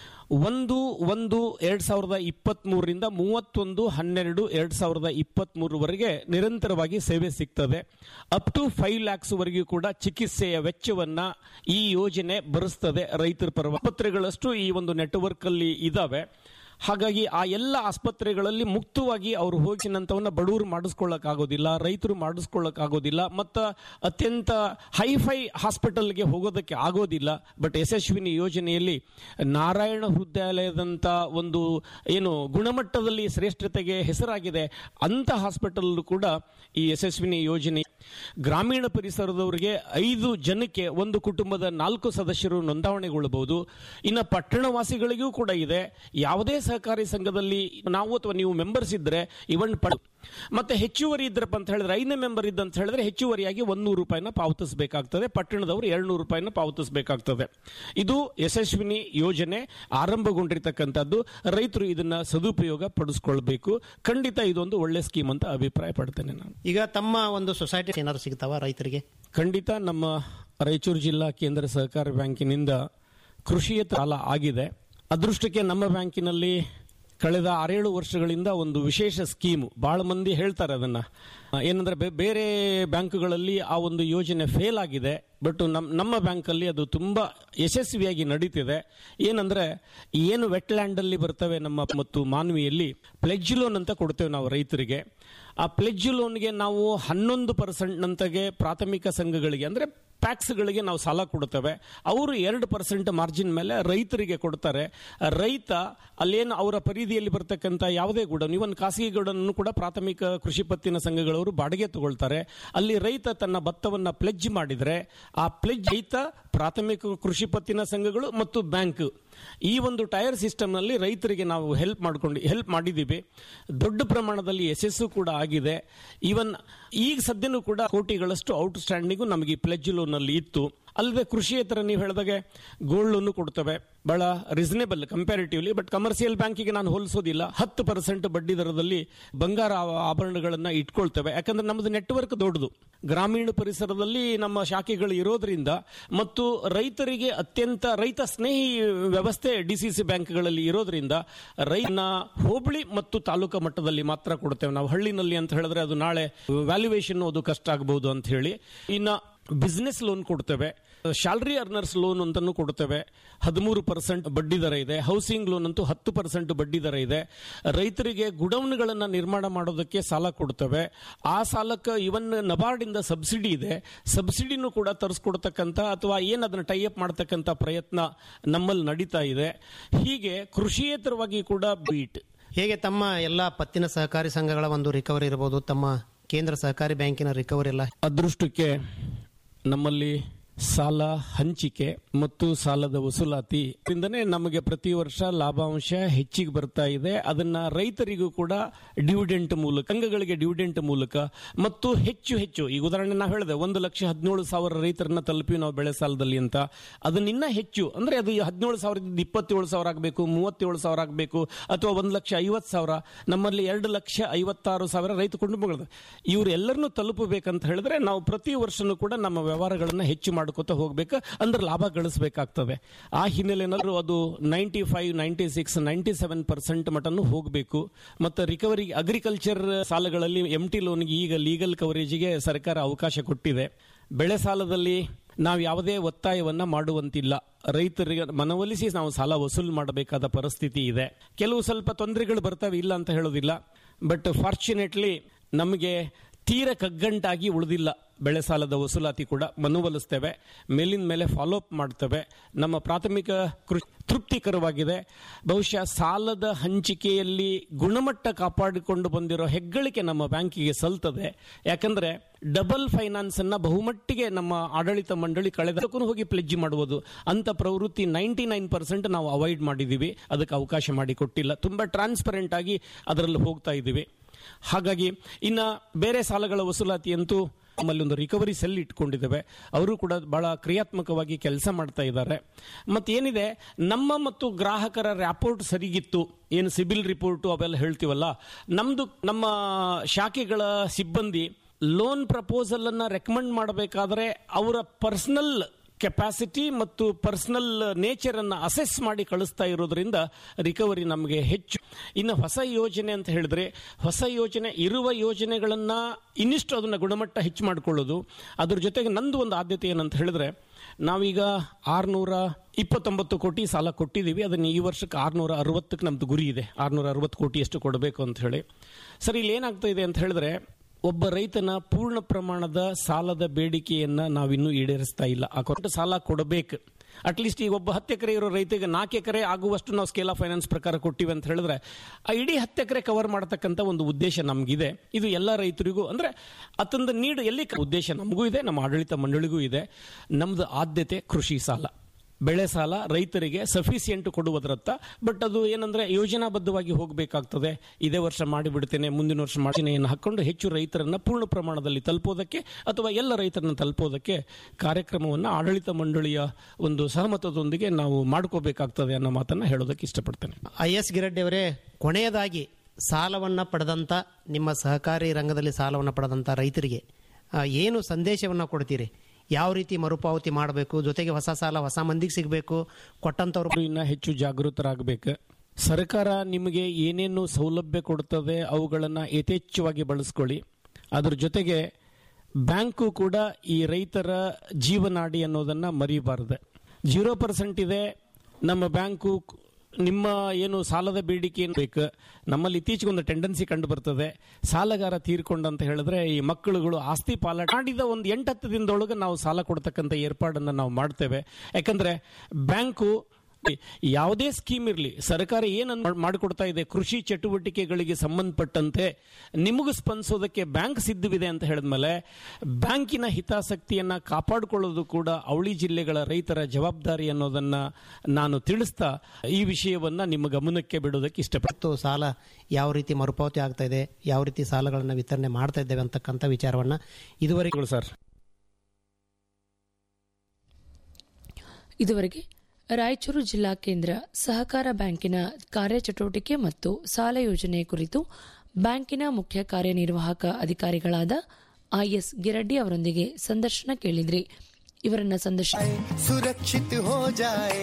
ಒಂದು ಒಂದು ಎರಡ್ ಸಾವಿರದ ಇಪ್ಪತ್ತ್ ಮೂರರಿಂದ ಮೂವತ್ತೊಂದು ಹನ್ನೆರಡು ಎರಡ್ ಸಾವಿರದ ಇಪ್ಪತ್ತ್ ಮೂರವರೆಗೆ ನಿರಂತರವಾಗಿ ಸೇವೆ ಸಿಗ್ತದೆ ಅಪ್ ಟು ಫೈವ್ ಲ್ಯಾಕ್ಸ್ ವರೆಗೂ ಕೂಡ ಚಿಕಿತ್ಸೆಯ ವೆಚ್ಚವನ್ನ ಈ ಯೋಜನೆ ಭರಿಸ್ತದೆ ರೈತರ ಪರವಾಗಿ ಆಸ್ಪತ್ರೆಗಳಷ್ಟು ಈ ಒಂದು ನೆಟ್ವರ್ಕ್ ಅಲ್ಲಿ ಇದಾವೆ ಹಾಗಾಗಿ ಆ ಎಲ್ಲ ಆಸ್ಪತ್ರೆಗಳಲ್ಲಿ ಮುಕ್ತವಾಗಿ ಅವರು ಹೋಗಿನಂತವನ್ನ ಬಡವರು ಮಾಡಿಸ್ಕೊಳ್ಳಕ್ ಆಗೋದಿಲ್ಲ ರೈತರು ಮಾಡಿಸ್ಕೊಳ್ಳಕ್ ಆಗೋದಿಲ್ಲ ಮತ್ತು ಅತ್ಯಂತ ಹೈಫೈ ಹಾಸ್ಪಿಟಲ್ಗೆ ಹೋಗೋದಕ್ಕೆ ಆಗೋದಿಲ್ಲ ಬಟ್ ಯಶಸ್ವಿನಿ ಯೋಜನೆಯಲ್ಲಿ ನಾರಾಯಣ ಹೃದಯಾಲಯದಂತ ಒಂದು ಏನು ಗುಣಮಟ್ಟದಲ್ಲಿ ಶ್ರೇಷ್ಠತೆಗೆ ಹೆಸರಾಗಿದೆ ಅಂತ ಹಾಸ್ಪಿಟಲ್ ಕೂಡ ಈ ಯಶಸ್ವಿನಿ ಯೋಜನೆ ಗ್ರಾಮೀಣ ಪರಿಸರದವರಿಗೆ ಐದು ಜನಕ್ಕೆ ಒಂದು ಕುಟುಂಬದ ನಾಲ್ಕು ಸದಸ್ಯರು ನೋಂದಾವಣೆಗೊಳ್ಳಬಹುದು ಇನ್ನು ಪಟ್ಟಣವಾಸಿಗಳಿಗೂ ಕೂಡ ಇದೆ ಯಾವುದೇ ಸಹಕಾರಿ ಸಂಘದಲ್ಲಿ ನಾವು ಅಥವಾ ನೀವು ಮೆಂಬರ್ಸ್ ಇದ್ರೆ ಇವನ್ ಪಡ ಮತ್ತೆ ಹೆಚ್ಚುವರಿ ಇದ್ರಪ್ಪ ಅಂತ ಹೇಳಿದ್ರೆ ಐದನೇ ಮೆಂಬರ್ ಇದ್ದಂತ ಹೇಳಿದ್ರೆ ಹೆಚ್ಚುವರಿಯಾಗಿ ಒಂದೂರು ರೂಪಾಯಿನ ಪಾವತಿಸಬೇಕಾಗ್ತದೆ ಪಟ್ಟಣದವರು ಎರಡ್ನೂರು ರೂಪಾಯಿನ ಪಾವತಿಸಬೇಕಾಗ್ತದೆ ಇದು ಯಶಸ್ವಿನಿ ಯೋಜನೆ ಆರಂಭಗೊಂಡಿರ್ತಕ್ಕಂಥದ್ದು ರೈತರು ಇದನ್ನ ಸದುಪಯೋಗ ಪಡಿಸ್ಕೊಳ್ಬೇಕು ಖಂಡಿತ ಇದೊಂದು ಒಳ್ಳೆ ಸ್ಕೀಮ್ ಅಂತ ಅಭಿಪ್ರಾಯ ಪಡ್ತೇನೆ ನಾನು ಈಗ ತಮ್ಮ ಒಂದು ಸೊಸೈಟಿ ಏನಾದ್ರು ಸಿಗ್ತಾವ ರೈತರಿಗೆ ಖಂಡಿತ ನಮ್ಮ ರಾಯಚೂರು ಜಿಲ್ಲಾ ಕೇಂದ್ರ ಸಹಕಾರ ಬ್ಯಾಂಕಿನಿಂದ ಕೃಷಿಯ ಸಾಲ ಆಗಿದೆ ಅದೃಷ್ಟಕ್ಕೆ ನಮ್ಮ ಬ್ಯಾಂಕಿನಲ್ಲಿ ಕಳೆದ ಆರೇಳು ವರ್ಷಗಳಿಂದ ಒಂದು ವಿಶೇಷ ಸ್ಕೀಮು ಬಹಳ ಮಂದಿ ಹೇಳ್ತಾರೆ ಅದನ್ನ ಆ, ಏನಂದ್ರೆ ಬೇ- ಬೇರೆ ಬ್ಯಾಂಕುಗಳಲ್ಲಿ ಆ ಒಂದು ಯೋಜನೆ ಫೇಲ್ ಆಗಿದೆ ಬಟ್ ನಮ್ ನಮ್ಮ ಬ್ಯಾಂಕಲ್ಲಿ ಅದು ತುಂಬಾ ಯಶಸ್ವಿಯಾಗಿ ನಡೀತಿದೆ ಏನಂದ್ರೆ ಏನು ವೆಟ್ಲ್ಯಾಂಡ್ ಅಲ್ಲಿ ಬರ್ತವೆ ನಮ್ಮ ಮತ್ತು ಮಾನ್ವಿಯಲ್ಲಿ ಪ್ಲೆಜ್ ಲೋನ್ ಅಂತ ಕೊಡ್ತೇವೆ ನಾವು ರೈತರಿಗೆ ಆ ಪ್ಲೆಜ್ ಲೋನ್ಗೆ ನಾವು ಹನ್ನೊಂದು ಪರ್ಸೆಂಟ್ ನಂತೆಗೆ ಪ್ರಾಥಮಿಕ ಸಂಘಗಳಿಗೆ ಅಂದ್ರೆ ಪ್ಯಾಕ್ಸ್ಗಳಿಗೆ ನಾವು ಸಾಲ ಕೊಡ್ತೇವೆ ಅವರು ಎರಡು ಪರ್ಸೆಂಟ್ ಮಾರ್ಜಿನ್ ಮೇಲೆ ರೈತರಿಗೆ ಕೊಡ್ತಾರೆ ರೈತ ಅಲ್ಲೇನು ಅವರ ಪರಿಧಿಯಲ್ಲಿ ಬರ್ತಕ್ಕಂಥ ಯಾವುದೇ ಗುಡನ್ ಇವನ್ ಖಾಸಗಿ ಗುಡನ್ನು ಕೂಡ ಪ್ರಾಥಮಿಕ ಕೃಷಿ ಪತ್ತಿನ ಸಂಘಗಳವರು ಬಾಡಿಗೆ ತಗೊಳ್ತಾರೆ ಅಲ್ಲಿ ರೈತ ತನ್ನ ಭತ್ತವನ್ನ ಪ್ಲೆಜ್ ಮಾಡಿದ್ರೆ ಆ ಪ್ಲೆಜ್ ರೈತ ಪ್ರಾಥಮಿಕ ಕೃಷಿ ಪತ್ತಿನ ಸಂಘಗಳು ಮತ್ತು ಬ್ಯಾಂಕ್ ಈ ಒಂದು ಟೈರ್ ಸಿಸ್ಟಮ್ ನಲ್ಲಿ ರೈತರಿಗೆ ನಾವು ಹೆಲ್ಪ್ ಮಾಡ್ಕೊಂಡು ಹೆಲ್ಪ್ ಮಾಡಿದ್ದೀವಿ ದೊಡ್ಡ ಪ್ರಮಾಣದಲ್ಲಿ ಯಶಸ್ಸು ಕೂಡ ಆಗಿದೆ ಈವನ್ ಈಗ ಸದ್ಯನೂ ಕೂಡ ಕೋಟಿಗಳಷ್ಟು ಔಟ್ ಸ್ಟ್ಯಾಂಡಿಂಗು ನಮಗೆ ಈ ಪ್ಲೆಜ್ ಲೋನ್ ಅಲ್ಲಿ ಇತ್ತು ಅಲ್ಲದೆ ಕೃಷಿಯೇತರ ನೀವು ಹೇಳಿದಾಗೆ ಗೋಲ್ಡ್ ಲೋನ್ ಕೊಡ್ತವೆ ಬಹಳ ರೀಸನೇಬಲ್ ಕಂಪ್ಯಾರಿಟಿವ್ಲಿ ಬಟ್ ಕಮರ್ಷಿಯಲ್ ಬ್ಯಾಂಕಿಗೆ ನಾನು ಹೋಲಿಸೋದಿಲ್ಲ ಹತ್ತು ಪರ್ಸೆಂಟ್ ಬಡ್ಡಿ ದರದಲ್ಲಿ ಬಂಗಾರ ಆ- ಆಭರಣಗಳನ್ನ ಇಟ್ಕೊಳ್ತೇವೆ ಯಾಕಂದ್ರೆ ನಮ್ಮದು ನೆಟ್ವರ್ಕ್ ದೊಡ್ಡದು ಗ್ರಾಮೀಣ ಪರಿಸರದಲ್ಲಿ ನಮ್ಮ ಶಾಖೆಗಳು ಇರೋದ್ರಿಂದ ಮತ್ತು ರೈತರಿಗೆ ಅತ್ಯಂತ ರೈತ ಸ್ನೇಹಿ ವ್ಯವಸ್ಥೆ ಡಿಸಿಸಿ ಬ್ಯಾಂಕ್ಗಳಲ್ಲಿ ಇರೋದ್ರಿಂದ ರೈತನ ಹೋಬಳಿ ಮತ್ತು ತಾಲೂಕು ಮಟ್ಟದಲ್ಲಿ ಮಾತ್ರ ಕೊಡ್ತೇವೆ ನಾವು ಹಳ್ಳಿನಲ್ಲಿ ಅಂತ ಹೇಳಿದ್ರೆ ಅದು ನಾಳೆ ವ್ಯಾಲ್ಯೂಯೇಷನ್ ಅದು ಕಷ್ಟ ಆಗಬಹುದು ಅಂತ ಹೇಳಿ ಇನ್ನ ಬಿಸ್ನೆಸ್ ಲೋನ್ ಕೊಡ್ತೇವೆ ಶಾಲರಿ ಅರ್ನರ್ಸ್ ಲೋನ್ ಅಂತಾನು ಕೊಡ್ತೇವೆ ಹದಿಮೂರು ಪರ್ಸೆಂಟ್ ಬಡ್ಡಿ ದರ ಇದೆ ಹೌಸಿಂಗ್ ಲೋನ್ ಅಂತೂ ಹತ್ತು ಪರ್ಸೆಂಟ್ ಬಡ್ಡಿ ದರ ಇದೆ ರೈತರಿಗೆ ಗುಡೌನ್ಗಳನ್ನು ನಿರ್ಮಾಣ ಮಾಡೋದಕ್ಕೆ ಸಾಲ ಕೊಡ್ತೇವೆ ಆ ಸಾಲಕ್ಕೆ ಇವನ್ ನಬಾರ್ಡಿಂದ ಸಬ್ಸಿಡಿ ಇದೆ ಸಬ್ಸಿಡಿನೂ ಕೂಡ ತರಿಸ್ಕೊಡ್ತಕ್ಕಂಥ ಅಥವಾ ಏನು ಅದನ್ನು ಟೈಅಪ್ ಮಾಡ್ತಕ್ಕಂಥ ಪ್ರಯತ್ನ ನಮ್ಮಲ್ಲಿ ನಡೀತಾ ಇದೆ ಹೀಗೆ ಕೃಷಿಯೇತರವಾಗಿ ಕೂಡ ಬೀಟ್ ಹೇಗೆ ತಮ್ಮ ಎಲ್ಲ ಪತ್ತಿನ ಸಹಕಾರಿ ಸಂಘಗಳ ಒಂದು ರಿಕವರಿ ಇರಬಹುದು ತಮ್ಮ ಕೇಂದ್ರ ಸಹಕಾರಿ ಬ್ಯಾಂಕಿನ ರಿಕವರಿ ಎಲ್ಲ ಅದೃಷ್ಟಕ್ಕೆ ನಮ್ಮಲ್ಲಿ ಸಾಲ ಹಂಚಿಕೆ ಮತ್ತು ಸಾಲದ ವಸೂಲಾತಿ ಇಂದನೇ ನಮಗೆ ಪ್ರತಿ ವರ್ಷ ಲಾಭಾಂಶ ಹೆಚ್ಚಿಗೆ ಬರ್ತಾ ಇದೆ ಅದನ್ನ ರೈತರಿಗೂ ಕೂಡ ಡಿವಿಡೆಂಟ್ ಮೂಲಕ ಸಂಘಗಳಿಗೆ ಡಿವಿಡೆಂಟ್ ಮೂಲಕ ಮತ್ತು ಹೆಚ್ಚು ಹೆಚ್ಚು ಈಗ ಉದಾಹರಣೆ ನಾವು ಹೇಳಿದೆ ಒಂದು ಲಕ್ಷ ಹದಿನೇಳು ಸಾವಿರ ರೈತರನ್ನ ತಲುಪಿ ನಾವು ಬೆಳೆ ಸಾಲದಲ್ಲಿ ಅಂತ ಅದನ್ನಿನ್ನ ಹೆಚ್ಚು ಅಂದ್ರೆ ಅದು ಹದಿನೇಳು ಸಾವಿರದಿಂದ ಇಪ್ಪತ್ತೇಳು ಸಾವಿರ ಆಗಬೇಕು ಮೂವತ್ತೇಳು ಸಾವಿರ ಆಗಬೇಕು ಅಥವಾ ಒಂದು ಲಕ್ಷ ಐವತ್ತು ಸಾವಿರ ನಮ್ಮಲ್ಲಿ ಎರಡು ಲಕ್ಷ ಐವತ್ತಾರು ಸಾವಿರ ರೈತ ಕುಟುಂಬಗಳು ಇವರೆಲ್ಲರನ್ನೂ ತಲುಪಬೇಕಂತ ಹೇಳಿದ್ರೆ ನಾವು ಪ್ರತಿ ವರ್ಷನೂ ಕೂಡ ನಮ್ಮ ವ್ಯವಹಾರಗಳನ್ನು ಹೆಚ್ಚು ಮಾಡ್ಕೋತಾ ಹೋಗ್ಬೇಕು ಅಂದ್ರೆ ಲಾಭ ಗಳಿಸಬೇಕಾಗ್ತದೆ ಆ ಹಿನ್ನೆಲೆಯಲ್ಲೂ ಅದು ninety five ninety six ninety seven percent ಮಟನ್ನು ಹೋಗಬೇಕು ಮತ್ತು ರಿಕವರಿ ಅಗ್ರಿಕಲ್ಚರ್ ಸಾಲಗಳಲ್ಲಿ ಎಂ ಟಿ ಲೋನ್ಗೆ ಈಗ ಲೀಗಲ್ ಕವರೇಜಿಗೆ ಸರ್ಕಾರ ಅವಕಾಶ ಕೊಟ್ಟಿದೆ ಬೆಳೆ ಸಾಲದಲ್ಲಿ ನಾವು ಯಾವುದೇ ಒತ್ತಾಯವನ್ನ ಮಾಡುವಂತಿಲ್ಲ ರೈತರಿಗೆ ಮನವೊಲಿಸಿ ನಾವು ಸಾಲ ವಸೂಲು ಮಾಡಬೇಕಾದ ಪರಿಸ್ಥಿತಿ ಇದೆ ಕೆಲವು ಸ್ವಲ್ಪ ತೊಂದರೆಗಳು ಬರ್ತವೆ ಇಲ್ಲ ಅಂತ ಹೇಳೋದಿಲ್ಲ ಬಟ್ ಫಾರ್ಚುನೇಟ್ಲಿ ನಮಗೆ ತೀರ ಕಗ್ಗಂಟಾಗಿ ಉಳಿದಿಲ್ಲ ಬೆಳೆ ಸಾಲದ ವಸೂಲಾತಿ ಕೂಡ ಮನವೊಲಿಸ್ತೇವೆ ಮೇಲಿನ ಮೇಲೆ ಫಾಲೋ ಅಪ್ ಮಾಡ್ತೇವೆ ನಮ್ಮ ಪ್ರಾಥಮಿಕ ಕೃಷಿ ತೃಪ್ತಿಕರವಾಗಿದೆ ಬಹುಶಃ ಸಾಲದ ಹಂಚಿಕೆಯಲ್ಲಿ ಗುಣಮಟ್ಟ ಕಾಪಾಡಿಕೊಂಡು ಬಂದಿರೋ ಹೆಗ್ಗಳಿಕೆ ನಮ್ಮ ಬ್ಯಾಂಕಿಗೆ ಸಲ್ತದೆ ಯಾಕಂದ್ರೆ ಡಬಲ್ ಫೈನಾನ್ಸ್ ಅನ್ನ ಬಹುಮಟ್ಟಿಗೆ ನಮ್ಮ ಆಡಳಿತ ಮಂಡಳಿ ಕಳೆದಕ್ಕೂ ಹೋಗಿ ಪ್ಲೆಜ್ ಮಾಡುವುದು ಅಂತ ಪ್ರವೃತ್ತಿ ನೈಂಟಿ ನೈನ್ ಪರ್ಸೆಂಟ್ ನಾವು ಅವಾಯ್ಡ್ ಮಾಡಿದ್ದೀವಿ ಅದಕ್ಕೆ ಅವಕಾಶ ಮಾಡಿಕೊಟ್ಟಿಲ್ಲ ತುಂಬಾ ಟ್ರಾನ್ಸ್ಪರೆಂಟ್ ಆಗಿ ಅದರಲ್ಲಿ ಹೋಗ್ತಾ ಇದ್ದೀವಿ ಹಾಗಾಗಿ ಇನ್ನ ಬೇರೆ ಸಾಲಗಳ ವಸೂಲಾತಿ ಅಂತೂ ನಮ್ಮಲ್ಲಿ ಒಂದು ರಿಕವರಿ ಸೆಲ್ ಇಟ್ಕೊಂಡಿದ್ದೇವೆ ಅವರು ಕೂಡ ಬಹಳ ಕ್ರಿಯಾತ್ಮಕವಾಗಿ ಕೆಲಸ ಮಾಡ್ತಾ ಇದ್ದಾರೆ ಮತ್ತೇನಿದೆ ನಮ್ಮ ಮತ್ತು ಗ್ರಾಹಕರ ರ್ಯಾಪೋರ್ಟ್ ಸರಿಗಿತ್ತು ಏನು ಸಿಬಿಲ್ ರಿಪೋರ್ಟು ಅವೆಲ್ಲ ಹೇಳ್ತೀವಲ್ಲ ನಮ್ದು ನಮ್ಮ ಶಾಖೆಗಳ ಸಿಬ್ಬಂದಿ ಲೋನ್ ಪ್ರಪೋಸಲ್ ಅನ್ನ ರೆಕಮೆಂಡ್ ಮಾಡಬೇಕಾದ್ರೆ ಅವರ ಪರ್ಸನಲ್ ಕೆಪಾಸಿಟಿ ಮತ್ತು ಪರ್ಸನಲ್ ನೇಚರ್ ಅನ್ನ ಅಸೆಸ್ ಮಾಡಿ ಕಳಿಸ್ತಾ ಇರೋದ್ರಿಂದ ರಿಕವರಿ ನಮಗೆ ಹೆಚ್ಚು ಇನ್ನು ಹೊಸ ಯೋಜನೆ ಅಂತ ಹೇಳಿದ್ರೆ ಹೊಸ ಯೋಜನೆ ಇರುವ ಯೋಜನೆಗಳನ್ನ ಇನ್ನಿಷ್ಟು ಅದನ್ನ ಗುಣಮಟ್ಟ ಹೆಚ್ಚು ಮಾಡಿಕೊಳ್ಳೋದು ಅದ್ರ ಜೊತೆಗೆ ನಂದು ಒಂದು ಆದ್ಯತೆ ಏನಂತ ಹೇಳಿದ್ರೆ ನಾವೀಗ ಆರ್ನೂರ ಇಪ್ಪತ್ತೊಂಬತ್ತು ಕೋಟಿ ಸಾಲ ಕೊಟ್ಟಿದ್ದೀವಿ ಅದನ್ನು ಈ ವರ್ಷಕ್ಕೆ ಆರ್ನೂರ ಅರವತ್ತಕ್ಕೆ ನಮ್ದು ಗುರಿ ಇದೆ ಆರ್ನೂರ ಅರವತ್ತು ಕೋಟಿ ಎಷ್ಟು ಕೊಡಬೇಕು ಅಂತ ಹೇಳಿ ಸರ್ ಇಲ್ಲಿ ಏನಾಗ್ತಾ ಇದೆ ಅಂತ ಹೇಳಿದ್ರೆ ಒಬ್ಬ ರೈತನ ಪೂರ್ಣ ಪ್ರಮಾಣದ ಸಾಲದ ಬೇಡಿಕೆಯನ್ನ ನಾವಿನ್ನೂ ಈಡೇರಿಸ್ತಾ ಇಲ್ಲ ಆ ಕೊಟ್ಟ ಸಾಲ ಕೊಡಬೇಕು ಅಟ್ಲೀಸ್ಟ್ ಈಗ ಒಬ್ಬ ಹತ್ತು ಎಕರೆ ಇರೋ ರೈತಗೆ ನಾಲ್ಕು ಎಕರೆ ಆಗುವಷ್ಟು ನಾವು ಸ್ಕೇಲ್ ಆಫ್ ಫೈನಾನ್ಸ್ ಪ್ರಕಾರ ಕೊಟ್ಟಿವಿ ಅಂತ ಹೇಳಿದ್ರೆ ಆ ಇಡೀ ಹತ್ತು ಎಕರೆ ಕವರ್ ಮಾಡತಕ್ಕಂಥ ಒಂದು ಉದ್ದೇಶ ನಮಗಿದೆ ಇದು ಎಲ್ಲ ರೈತರಿಗೂ ಅಂದ್ರೆ ಅತಂದ ನೀಡು ಎಲ್ಲಿ ಕ- ಉದ್ದೇಶ ನಮಗೂ ಇದೆ ನಮ್ಮ ಆಡಳಿತ ಮಂಡಳಿಗೂ ಇದೆ ನಮ್ದು ಆದ್ಯತೆ ಕೃಷಿ ಸಾಲ ಬೆಳೆ ಸಾಲ ರೈತರಿಗೆ ಸಫಿಸಿಯೆಂಟ್ ಕೊಡುವುದರತ್ತ ಬಟ್ ಅದು ಏನಂದ್ರೆ ಯೋಜನಾಬದ್ಧವಾಗಿ ಹೋಗಬೇಕಾಗ್ತದೆ ಇದೇ ವರ್ಷ ಮಾಡಿಬಿಡ್ತೇನೆ ಮುಂದಿನ ವರ್ಷ ಯೋಜನೆಯನ್ನು ಹಾಕೊಂಡು ಹೆಚ್ಚು ರೈತರನ್ನ ಪೂರ್ಣ ಪ್ರಮಾಣದಲ್ಲಿ ತಲುಪೋದಕ್ಕೆ ಅಥವಾ ಎಲ್ಲ ರೈತರನ್ನ ತಲುಪೋದಕ್ಕೆ ಕಾರ್ಯಕ್ರಮವನ್ನು ಆಡಳಿತ ಮಂಡಳಿಯ ಒಂದು ಸಹಮತದೊಂದಿಗೆ ನಾವು ಮಾಡ್ಕೋಬೇಕಾಗ್ತದೆ ಅನ್ನೋ ಮಾತನ್ನ ಹೇಳೋದಕ್ಕೆ ಇಷ್ಟಪಡ್ತೇನೆ ಐ ಎಸ್ ಗಿರಡ್ಡಿ ಅವರೇ ಕೊನೆಯದಾಗಿ ಸಾಲವನ್ನ ಪಡೆದಂತ ನಿಮ್ಮ ಸಹಕಾರಿ ರಂಗದಲ್ಲಿ ಸಾಲವನ್ನ ಪಡೆದಂತ ರೈತರಿಗೆ ಆ, ಏನು ಸಂದೇಶವನ್ನ ಕೊಡ್ತೀರಿ ಯಾವ ರೀತಿ ಮರುಪಾವತಿ ಮಾಡಬೇಕು ಜೊತೆಗೆ ಹೊಸ ಸಾಲ ಹೊಸ ಮಂದಿಗೆ ಸಿಗಬೇಕು ಕೊಟ್ಟಂತವ್ರು ಅವರು ಇನ್ನ ಹೆಚ್ಚು ಜಾಗೃತರಾಗಬೇಕು ಸರ್ಕಾರ ನಿಮಗೆ ಏನೇನು ಸೌಲಭ್ಯ ಕೊಡ್ತದೆ ಅವುಗಳನ್ನ ಯಥೇಚ್ಛವಾಗಿ ಬಳಸ್ಕೊಳ್ಳಿ ಅದ್ರ ಜೊತೆಗೆ ಬ್ಯಾಂಕು ಕೂಡ ಈ ರೈತರ ಜೀವನಾಡಿ ಅನ್ನೋದನ್ನ ಮರಿಬಾರ್ದು ಜೀರೋ ಪರ್ಸೆಂಟ್ ಇದೆ ನಮ್ಮ ಬ್ಯಾಂಕು ನಿಮ್ಮ ಏನು ಸಾಲದ ಬೇಡಿಕೆ ಏನು ಬೇಕು ನಮ್ಮಲ್ಲಿ ಇತ್ತೀಚೆಗೆ ಒಂದು ಟೆಂಡೆನ್ಸಿ ಕಂಡು ಬರ್ತದೆ ಸಾಲಗಾರ ತೀರ್ಕೊಂಡಂತ ಹೇಳಿದ್ರೆ ಈ ಮಕ್ಕಳುಗಳು ಆಸ್ತಿ ಪಾಲ ಮಾಡಿದ ಒಂದು ಎಂಟತ್ತು ದಿನದೊಳಗೆ ನಾವು ಸಾಲ ಕೊಡ್ತಕ್ಕಂಥ ಏರ್ಪಾಡನ್ನು ನಾವು ಮಾಡ್ತೇವೆ ಯಾಕಂದ್ರೆ ಬ್ಯಾಂಕು ಯಾವುದೇ ಸ್ಕೀಮ್ ಇರಲಿ ಸರ್ಕಾರ ಏನನ್ನು ಮಾಡಿಕೊಡ್ತಾ ಇದೆ ಕೃಷಿ ಚಟುವಟಿಕೆಗಳಿಗೆ ಸಂಬಂಧಪಟ್ಟಂತೆ ನಿಮಗೂ ಸ್ಪಂದಿಸೋದಕ್ಕೆ ಬ್ಯಾಂಕ್ ಸಿದ್ಧವಿದೆ ಅಂತ ಹೇಳಿದ್ಮೇಲೆ ಬ್ಯಾಂಕಿನ ಹಿತಾಸಕ್ತಿಯನ್ನ ಕಾಪಾಡಿಕೊಳ್ಳೋದು ಕೂಡ ಅವಳಿ ಜಿಲ್ಲೆಗಳ ರೈತರ ಜವಾಬ್ದಾರಿ ಅನ್ನೋದನ್ನ ನಾನು ತಿಳಿಸ್ತಾ ಈ ವಿಷಯವನ್ನ ನಿಮ್ಮ ಗಮನಕ್ಕೆ ಬಿಡೋದಕ್ಕೆ ಇಷ್ಟಪಡ್ತೀನಿ ಮತ್ತು ಸಾಲ ಯಾವ ರೀತಿ ಮರುಪಾವತಿ ಆಗ್ತಾ ಇದೆ ಯಾವ ರೀತಿ ಸಾಲಗಳನ್ನು ವಿತರಣೆ ಮಾಡ್ತಾ ಇದ್ದೇವೆ ಅಂತಕ್ಕಂಥ ವಿಚಾರವನ್ನ ಇದುವರೆಗೆ ಸರ್ ಇದುವರೆಗೆ ರಾಯಚೂರು ಜಿಲ್ಲಾ ಕೇಂದ್ರ ಸಹಕಾರ ಬ್ಯಾಂಕಿನ ಕಾರ್ಯಚಟುವಟಿಕೆ ಮತ್ತು ಸಾಲ ಯೋಜನೆ ಕುರಿತು ಬ್ಯಾಂಕಿನ ಮುಖ್ಯ ಕಾರ್ಯನಿರ್ವಾಹಕ ಅಧಿಕಾರಿಗಳಾದ ಐಎಸ್ ಗಿರಡ್ಡಿ ಅವರೊಂದಿಗೆ ಸಂದರ್ಶನ ಕೇಳಿದ್ರಿ ಇವರನ್ನ ಸಂದರ್ಶನ सुरक्षित हो जाए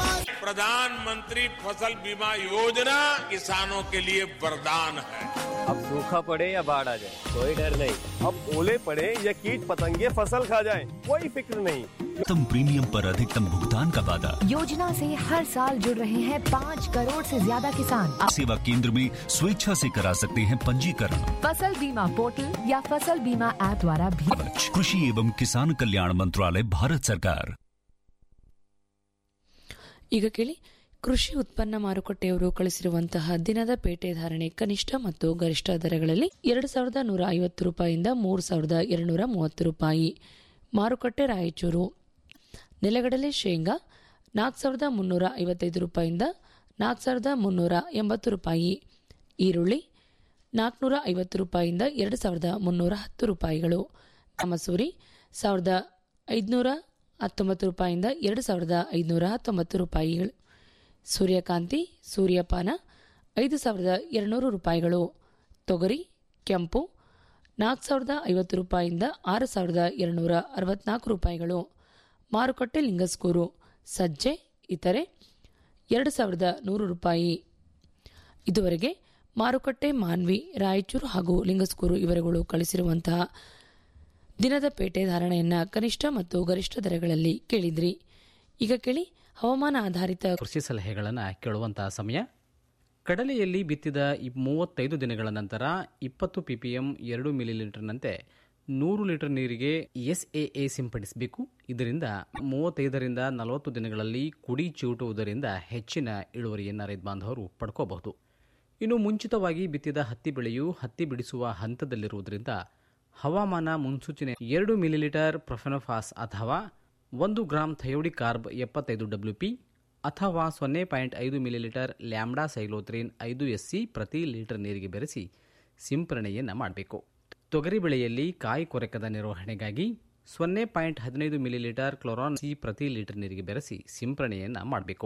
प्रधानमंत्री फसल बीमा योजना किसानों के लिए वरदान है अब सूखा पड़े या बाढ़ आ जाए कोई डर नहीं अब ओले पड़े या कीट पतंगे फसल खा जाए कोई फिक्र नहीं अधिकतम प्रीमियम पर अधिकतम भुगतान का वादा योजना से हर साल जुड़ रहे हैं पाँच करोड़ से ज्यादा किसान सेवा केंद्र में स्वेच्छा से करा सकते हैं पंजीकरण फसल बीमा पोर्टल या फसल बीमा ऐप द्वारा भी कृषि एवं किसान कल्याण मंत्रालय भारत सरकार ಈಗ ಕೇಳಿ ಕೃಷಿ ಉತ್ಪನ್ನ ಮಾರುಕಟ್ಟೆಯವರು ಕಳಿಸಿರುವಂತಹ ದಿನದ ಪೇಟೆ ಧಾರಣೆ ಕನಿಷ್ಠ ಮತ್ತು ಗರಿಷ್ಠ ದರಗಳಲ್ಲಿ ಎರಡು ಸಾವಿರದ ನೂರ ಐವತ್ತು ರೂಪಾಯಿಯಿಂದ ಮೂರು ಸಾವಿರದ ಎರಡುನೂರ ಮೂವತ್ತು ರೂಪಾಯಿ ಮಾರುಕಟ್ಟೆ ರಾಯಚೂರು ನೆಲಗಡಲೆ ಶೇಂಗಾ ನಾಲ್ಕು ಸಾವಿರದ ಮುನ್ನೂರ ಐವತ್ತೈದು ರೂಪಾಯಿಯಿಂದ ನಾಲ್ಕು ಸಾವಿರದ ಮುನ್ನೂರ ಎಂಬತ್ತು ರೂಪಾಯಿ ಈರುಳ್ಳಿ ನಾಲ್ಕುನೂರ ಐವತ್ತು ರೂಪಾಯಿಯಿಂದ ಎರಡು ಸಾವಿರದ ಮುನ್ನೂರ ಹತ್ತು ರೂಪಾಯಿಗಳು ಮಸೂರಿ ಸಾವಿರದ ಐದುನೂರ ಹತ್ತೊಂಬತ್ತು ರೂಪಾಯಿಯಿಂದ ಎರಡು ಸಾವಿರದ ಐದುನೂರ ಹತ್ತೊಂಬತ್ತು ರೂಪಾಯಿಗಳು ಸೂರ್ಯಕಾಂತಿ ಸೂರ್ಯಪಾನ ಐದು ಸಾವಿರದ ಎರಡುನೂರು ರೂಪಾಯಿಗಳು ತೊಗರಿ ಕೆಂಪು ನಾಲ್ಕು ಸಾವಿರದ ಐವತ್ತು ರೂಪಾಯಿಯಿಂದ ಆರು ಸಾವಿರದ ಎರಡುನೂರ ಅರವತ್ನಾಲ್ಕು ರೂಪಾಯಿಗಳು ಮಾರುಕಟ್ಟೆ ಲಿಂಗಸ್ಕೂರು ಸಜ್ಜೆ ಇತರೆ ಎರಡು ಸಾವಿರದ ನೂರು ರೂಪಾಯಿ ಇದುವರೆಗೆ ಮಾರುಕಟ್ಟೆ ಮಾನ್ವಿ ರಾಯಚೂರು ಹಾಗೂ ಲಿಂಗಸ್ಕೂರು ಇವರುಗಳು ಕಳಿಸಿರುವಂತಹ ದಿನದ ಪೇಟೆ ಧಾರಣೆಯನ್ನ ಕನಿಷ್ಠ ಮತ್ತು ಗರಿಷ್ಠ ದರಗಳಲ್ಲಿ ಕೇಳಿದ್ರಿ ಈಗ ಕೇಳಿ ಹವಾಮಾನ ಆಧಾರಿತ ಕೃಷಿ ಸಲಹೆಗಳನ್ನು ಕೇಳುವಂತಹ ಸಮಯ ಕಡಲೆಯಲ್ಲಿ ಬಿತ್ತಿದ ಈ ಮೂವತ್ತೈದು ದಿನಗಳ ನಂತರ ಇಪ್ಪತ್ತು ಪಿಪಿಎಂ ಎರಡು ಮಿಲಿಲೀಟರ್ನಂತೆ ನೂರು ಲೀಟರ್ ನೀರಿಗೆ ಎಸ್ಎಎ ಸಿಂಪಡಿಸಬೇಕು ಇದರಿಂದ ಮೂವತ್ತೈದರಿಂದ ನಲವತ್ತು ದಿನಗಳಲ್ಲಿ ಕುಡಿ ಚಿವುಟುವುದರಿಂದ ಹೆಚ್ಚಿನ ಇಳುವರಿಯನ್ನು ರೈತ ಬಾಂಧವರು ಪಡ್ಕೋಬಹುದು ಇನ್ನು ಮುಂಚಿತವಾಗಿ ಬಿತ್ತಿದ ಹತ್ತಿ ಬೆಳೆಯು ಹತ್ತಿ ಬಿಡಿಸುವ ಹಂತದಲ್ಲಿರುವುದರಿಂದ ಹವಾಮಾನ ಮುನ್ಸೂಚನೆ ಎರಡು ಮಿಲಿಲೀಟರ್ ಪ್ರೊಫೆನೋಫಾಸ್ ಅಥವಾ ಒಂದು ಗ್ರಾಂ ಥಯೋಡಿ ಕಾರ್ಬ್ ಎಪ್ಪತ್ತೈದು ಡಬ್ಲ್ಯೂ ಪಿ ಅಥವಾ ಸೊನ್ನೆ ಪಾಯಿಂಟ್ ಐದು ಮಿಲಿಲೀಟರ್ ಲ್ಯಾಂಬ್ಡಾ ಸೈಲೋತ್ರಿನ್ ಐದು ಎಸ್ ಸಿ ಪ್ರತಿ ಲೀಟರ್ ನೀರಿಗೆ ಬೆರೆಸಿ ಸಿಂಪರಣೆಯನ್ನು ಮಾಡಬೇಕು ತೊಗರಿ ಬೆಳೆಯಲ್ಲಿ ಕಾಯಿ ಕೊರೆಕದ ನಿರ್ವಹಣೆಗಾಗಿ ಸೊನ್ನೆ ಪಾಯಿಂಟ್ ಹದಿನೈದು ಮಿಲಿಲೀಟರ್ ಕ್ಲೋರಾನ್ ಸಿ ಪ್ರತಿ ಲೀಟರ್ ನೀರಿಗೆ ಬೆರೆಸಿ ಸಿಂಪರಣೆಯನ್ನು ಮಾಡಬೇಕು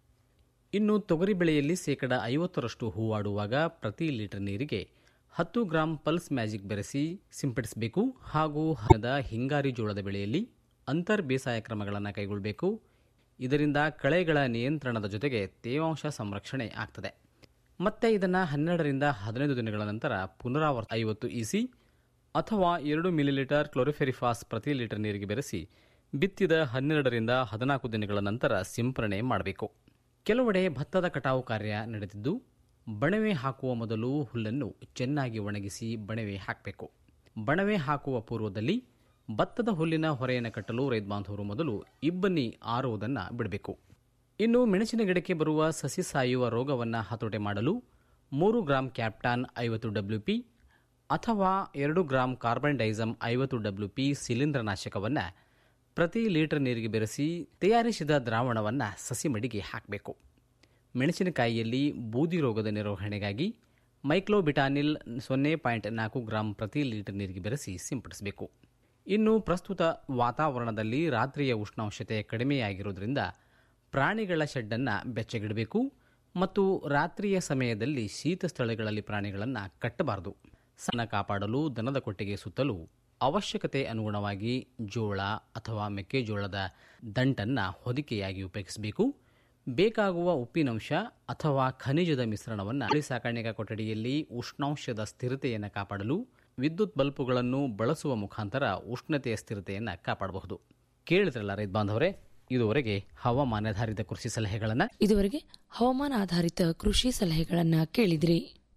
ಇನ್ನು ತೊಗರಿ ಬೆಳೆಯಲ್ಲಿ ಶೇಕಡ ಐವತ್ತರಷ್ಟು ಹೂವಾಡುವಾಗ ಪ್ರತಿ ಲೀಟರ್ ನೀರಿಗೆ ಹತ್ತು ಗ್ರಾಂ ಪಲ್ಸ್ ಮ್ಯಾಜಿಕ್ ಬೆರೆಸಿ ಸಿಂಪಡಿಸಬೇಕು ಹಾಗೂ ಹಣದ ಹಿಂಗಾರಿ ಜೋಳದ ಬೆಳೆಯಲ್ಲಿ ಅಂತರ್ ಬೇಸಾಯ ಕ್ರಮಗಳನ್ನು ಕೈಗೊಳ್ಳಬೇಕು ಇದರಿಂದ ಕಳೆಗಳ ನಿಯಂತ್ರಣದ ಜೊತೆಗೆ ತೇವಾಂಶ ಸಂರಕ್ಷಣೆ ಆಗ್ತದೆ ಮತ್ತೆ ಇದನ್ನು ಹನ್ನೆರಡರಿಂದ ಹದಿನೈದು ದಿನಗಳ ನಂತರ ಪುನರಾವರ್ತ ಐವತ್ತು ಇಸಿ ಅಥವಾ ಎರಡು ಮಿಲಿಲೀಟರ್ ಕ್ಲೋರಿಫೆರಿಫಾಸ್ ಪ್ರತಿ ಲೀಟರ್ ನೀರಿಗೆ ಬೆರೆಸಿ ಬಿತ್ತಿದ ಹನ್ನೆರಡರಿಂದ ಹದಿನಾಲ್ಕು ದಿನಗಳ ನಂತರ ಸಿಂಪರಣೆ ಮಾಡಬೇಕು ಕೆಲವೆಡೆ ಭತ್ತದ ಕಟಾವು ಕಾರ್ಯ ನಡೆದಿದ್ದು ಬಣವೆ ಹಾಕುವ ಮೊದಲು ಹುಲ್ಲನ್ನು ಚೆನ್ನಾಗಿ ಒಣಗಿಸಿ ಬಣವೆ ಹಾಕಬೇಕು ಬಣವೆ ಹಾಕುವ ಪೂರ್ವದಲ್ಲಿ ಭತ್ತದ ಹುಲ್ಲಿನ ಹೊರೆಯನ್ನು ಕಟ್ಟಲು ರೈತ ಬಾಂಧವರು ಮೊದಲು ಇಬ್ಬನಿ ಆರುವುದನ್ನು ಬಿಡಬೇಕು ಇನ್ನು ಮೆಣಸಿನ ಗಿಡಕ್ಕೆ ಬರುವ ಸಸಿ ಸಾಯುವ ರೋಗವನ್ನು ಹತೋಟೆ ಮಾಡಲು ಮೂರು ಗ್ರಾಂ ಕ್ಯಾಪ್ಟಾನ್ ಐವತ್ತು ಡಬ್ಲ್ಯೂ ಪಿ ಅಥವಾ ಎರಡು ಗ್ರಾಂ ಕಾರ್ಬನ್ ಡೈಸಮ್ ಐವತ್ತು ಡಬ್ಲ್ಯೂ ಪಿ ಶಿಲೀಂಧ್ರನಾಶಕವನ್ನು ಪ್ರತಿ ಲೀಟರ್ ನೀರಿಗೆ ಬೆರೆಸಿ ತಯಾರಿಸಿದ ದ್ರಾವಣವನ್ನು ಸಸಿ ಮಡಿಗೆ ಹಾಕಬೇಕು ಮೆಣಸಿನಕಾಯಿಯಲ್ಲಿ ಬೂದಿ ರೋಗದ ನಿರ್ವಹಣೆಗಾಗಿ ಮೈಕ್ಲೋಬಿಟಾನಿಲ್ ಸೊನ್ನೆ ಪಾಯಿಂಟ್ ನಾಲ್ಕು ಗ್ರಾಂ ಪ್ರತಿ ಲೀಟರ್ ನೀರಿಗೆ ಬೆರೆಸಿ ಸಿಂಪಡಿಸಬೇಕು ಇನ್ನು ಪ್ರಸ್ತುತ ವಾತಾವರಣದಲ್ಲಿ ರಾತ್ರಿಯ ಉಷ್ಣಾಂಶತೆ ಕಡಿಮೆಯಾಗಿರುವುದರಿಂದ ಪ್ರಾಣಿಗಳ ಶೆಡ್ಡನ್ನು ಬೆಚ್ಚಗಿಡಬೇಕು ಮತ್ತು ರಾತ್ರಿಯ ಸಮಯದಲ್ಲಿ ಶೀತ ಸ್ಥಳಗಳಲ್ಲಿ ಪ್ರಾಣಿಗಳನ್ನು ಕಟ್ಟಬಾರದು ಸಣ್ಣ ಕಾಪಾಡಲು ದನದ ಕೊಟ್ಟಿಗೆ ಸುತ್ತಲೂ ಅವಶ್ಯಕತೆ ಅನುಗುಣವಾಗಿ ಜೋಳ ಅಥವಾ ಮೆಕ್ಕೆಜೋಳದ ದಂಟನ್ನು ಹೊದಿಕೆಯಾಗಿ ಉಪಯೋಗಿಸಬೇಕು ಬೇಕಾಗುವ ಉಪ್ಪಿನಂಶ ಅಥವಾ ಖನಿಜದ ಮಿಶ್ರಣವನ್ನು ಕೋಳಿ ಸಾಕಾಣಿಕಾ ಕೊಠಡಿಯಲ್ಲಿ ಉಷ್ಣಾಂಶದ ಸ್ಥಿರತೆಯನ್ನು ಕಾಪಾಡಲು ವಿದ್ಯುತ್ ಬಲ್ಬುಗಳನ್ನು ಬಳಸುವ ಮುಖಾಂತರ ಉಷ್ಣತೆಯ ಸ್ಥಿರತೆಯನ್ನು ಕಾಪಾಡಬಹುದು ಕೇಳಿದ್ರಲ್ಲ ರೈತ ಬಾಂಧವರೇ ಇದುವರೆಗೆ ಹವಾಮಾನಾಧಾರಿತ ಕೃಷಿ ಸಲಹೆಗಳನ್ನು ಇದುವರೆಗೆ ಹವಾಮಾನ ಆಧಾರಿತ ಕೃಷಿ ಸಲಹೆಗಳನ್ನ ಕೇಳಿದ್ರಿ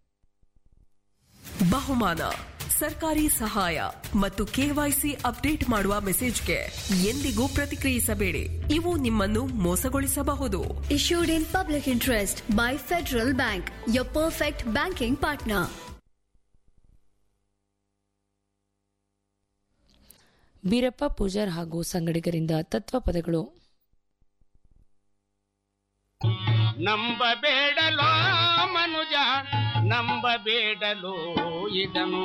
ಬಹುಮಾನ ಸರ್ಕಾರಿ ಸಹಾಯ ಮತ್ತು ಕೆವೈಸಿ ಅಪ್ಡೇಟ್ ಮಾಡುವ ಮೆಸೇಜ್ಗೆ ಎಂದಿಗೂ ಪ್ರತಿಕ್ರಿಯಿಸಬೇಡಿ ಇವು ನಿಮ್ಮನ್ನು ಮೋಸಗೊಳಿಸಬಹುದು Issued in public interest by Federal Bank, your perfect banking partner. Beerappa Pujar ಹಾಗೂ ಸಂಗಡಿಗರಿಂದ ತತ್ವ ಪದಗಳು ನಂಬಬೇಡಲೋ ಮನುಜ ನಂಬಬೇಡಲೋ ಇದನು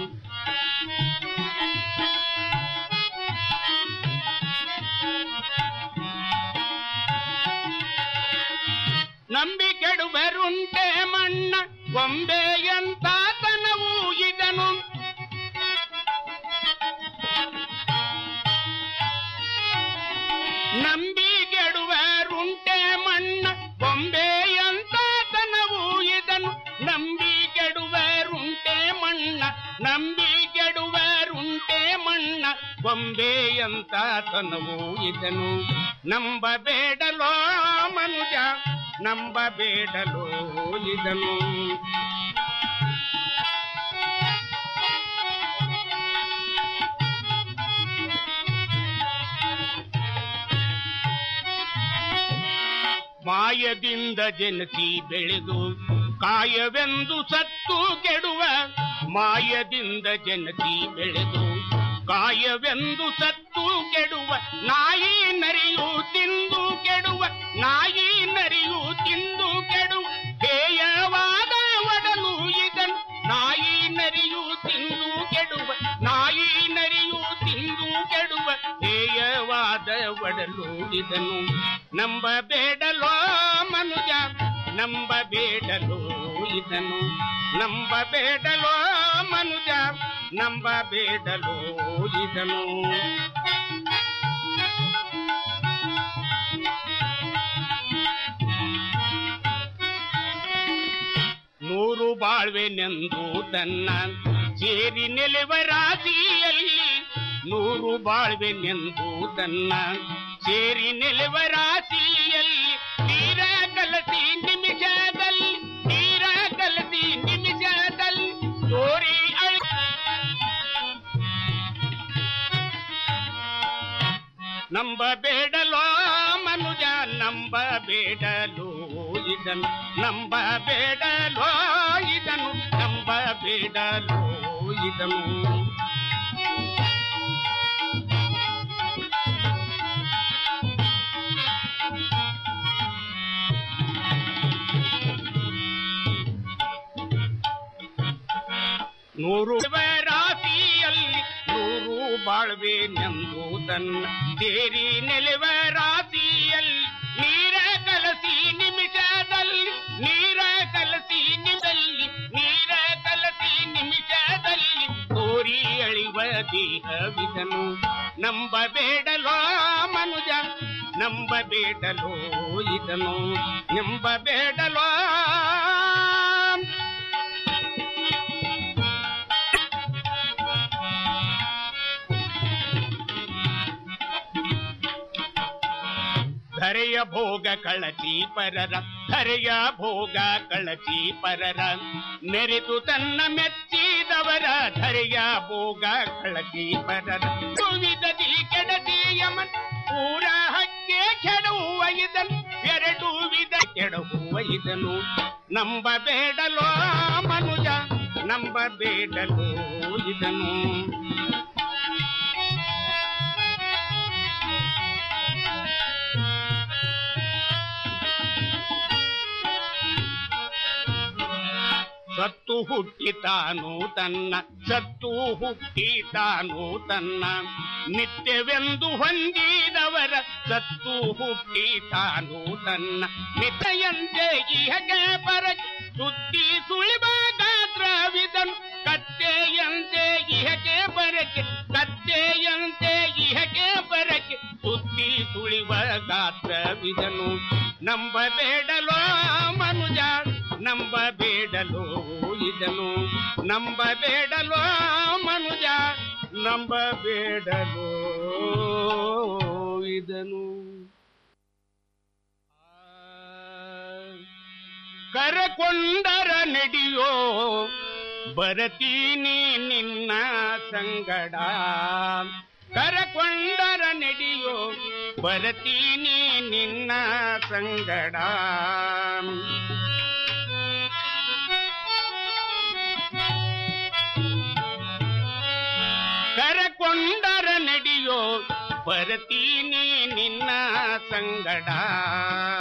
ನಂಬಿ ಕೆಡುಬರುಂಟೆ ಮಣ್ಣ ಗೊಂಬೆಯಂತ ತನವು ಇದನು ನಂಬಿ ಗೆಡುವರುಂಟೆ ಮಣ್ಣ ಬೊಂಬೆಯಂತ ತನವು ಇದನು ನಂಬಿ ಗೆಡುವರುಂಟೆ ಗೊಂಬೆಯಂತ ತನವು ಇದನು ನಂಬಬೇಡಲೋ ಮನುಜ ನಂಬಬೇಡಲೋ ಇದನು ಮಾಯದಿಂದ ಜನಿಸಿ ಬೆಳೆದು ಕಾಯವೆಂದು ಸತ್ತು ಕೆಡುವ ಮಾಯದಿಂದ ಜನಿಸಿ ಬೆಳೆದು ಕಾಯವೆಂದು ಸತ್ತು ಕೆಡುವ ನಾಯಿ ನರಿಯು ತಿಂದು ಕೆಡುವ ನಾಯಿ ನರಿಯು ತಿಂದು ಕೆಡುವ ಹೇಯವಾದ ಒಡಲು ಇದನ್ ನಾಯಿ ನರಿಯು ತಿಂದು ಕೆಡುವ ನಾಯಿ ನರಿಯು ತಿಂದು ಕೆಡುವ ಹೇಯವಾದ ಒಡಲು ಇದನು ನಂಬಬೇಡಲೋ ಮನುಜ ನಂಬಬೇಡಲೋ ಇದನು ನಂಬಬೇಡಲೋ ಮನುಜ ನಂಬಬೇಡಲೋ ಇದನು ನೂರು ಬಾಳ್ವೆನೆಂದು ತನ್ನ ಸೇರಿ ನೆಲೆವ ರಾಶಿಯಲ್ಲಿ ನೂರು ಬಾಳ್ವೆನೆಂದು ತನ್ನ ಸೇರಿ ನೆಲೆವ ರಾಶಿಯಲ್ಲಿ ತೀರ ಕಲಸಿ ನಿಮಿಷದಲ್ಲಿ ತೀರ ಕಲಸಿ ನಿಮಿಷದಲ್ಲಿ ತೋರಿ ಅಳ್ ನಂಬಬೇಡಲೋ ಮನುಜ ನಂಬಬೇಡಲೋ ಇದನು ನಂಬಬೇಡಲೋ ಇದನು ನಂಬಬೇಡಲೋ ಇದನು ನೂರು ರಾಶಿಯಲ್ಲಿ ನೂರು ಬಾಳ್ವೆ ನೆಂದು ತನ್ನ ಸೇರಿ ನೆಲೆವ ರಾಶಿಯಲ್ಲಿ ನೀರ ಕಲಸಿ ನಿಮಿಷದಲ್ಲಿ ನೀರ ಕಲಸಿ ನಿಮಿಷದಲ್ಲಿ ನೀರ ಕಲಸಿ ನಿಮಿಷದಲ್ಲಿ ತೋರಿ ಅಳಿವ ದೇಹವಿದನು ನಂಬಬೇಡಲೋ ಮನುಜ ನಂಬಬೇಡಲೋ ಇದನು ನಂಬಬೇಡಲೋ ಧರೆಯ ಭೋಗ ಕಳಚಿ ಪರರ ಧರೆಯ ಭೋಗ ಕಳಚಿ ಪರರ ಮೆರೆದು ತನ್ನ ಮೆಚ್ಚಿದವರ ಧರೆಯ ಭೋಗ ಕಳಚಿ ಪರರ ವಿಧದಿ ಕೆಡದಿ ಯಮನ್ ಪೂರ ಹಕ್ಕೆ ಕೆಡುವ ಇದನು ಎರಡು ವಿಧ ಕೆಡುವ ಇದನು ನಂಬಬೇಡಲೋ ಮನುಜ ನಂಬಬೇಡಲೋ ಇದನು ಸತ್ತು ಹುಟ್ಟಿತಾನು ತನ್ನ ಸತ್ತು ಹುಟ್ಟಿತಾನು ತನ್ನ ನಿತ್ಯವೆಂದು ಹೊಂದಿದವರ ಸತ್ತು ಹುಟ್ಟಿತಾನು ತನ್ನ ನಿತ್ಯಂತೆ ಇಹಗೆ ಪರ ಸುದ್ದಿ ಸುಳಿವ ಗಾತ್ರವಿದನು ಕತ್ತೆಯಂತೆ ಇಹಗೆ ಬರಕೆ ಕತ್ತೆಯಂತೆ ಇಹಗೆ ಬರಕೆ ಸುದ್ದಿ ಸುಳಿವ ಗಾತ್ರವಿದನು ನಂಬಬೇಡಲೋ ಮನುಜ ನಂಬಬೇಡಲೋ ಇದನು ನಂಬಬೇಡಲೋ ಮನುಜ ನಂಬಬೇಡಲೋ ಇದನು ಕರಕೊಂಡರ ನಡೆಯೋ ಬರತೀನಿ ನಿನ್ನ ಸಂಗಡ ಕರಕೊಂಡರ ನಡೆಯೋ ಬರತೀನಿ ನಿನ್ನ ಸಂಗಡ ಕರಕೊಂಡರ ನಡೆಯೋ ಬರತೀನಿ ನಿನ್ನ ಸಂಗಡ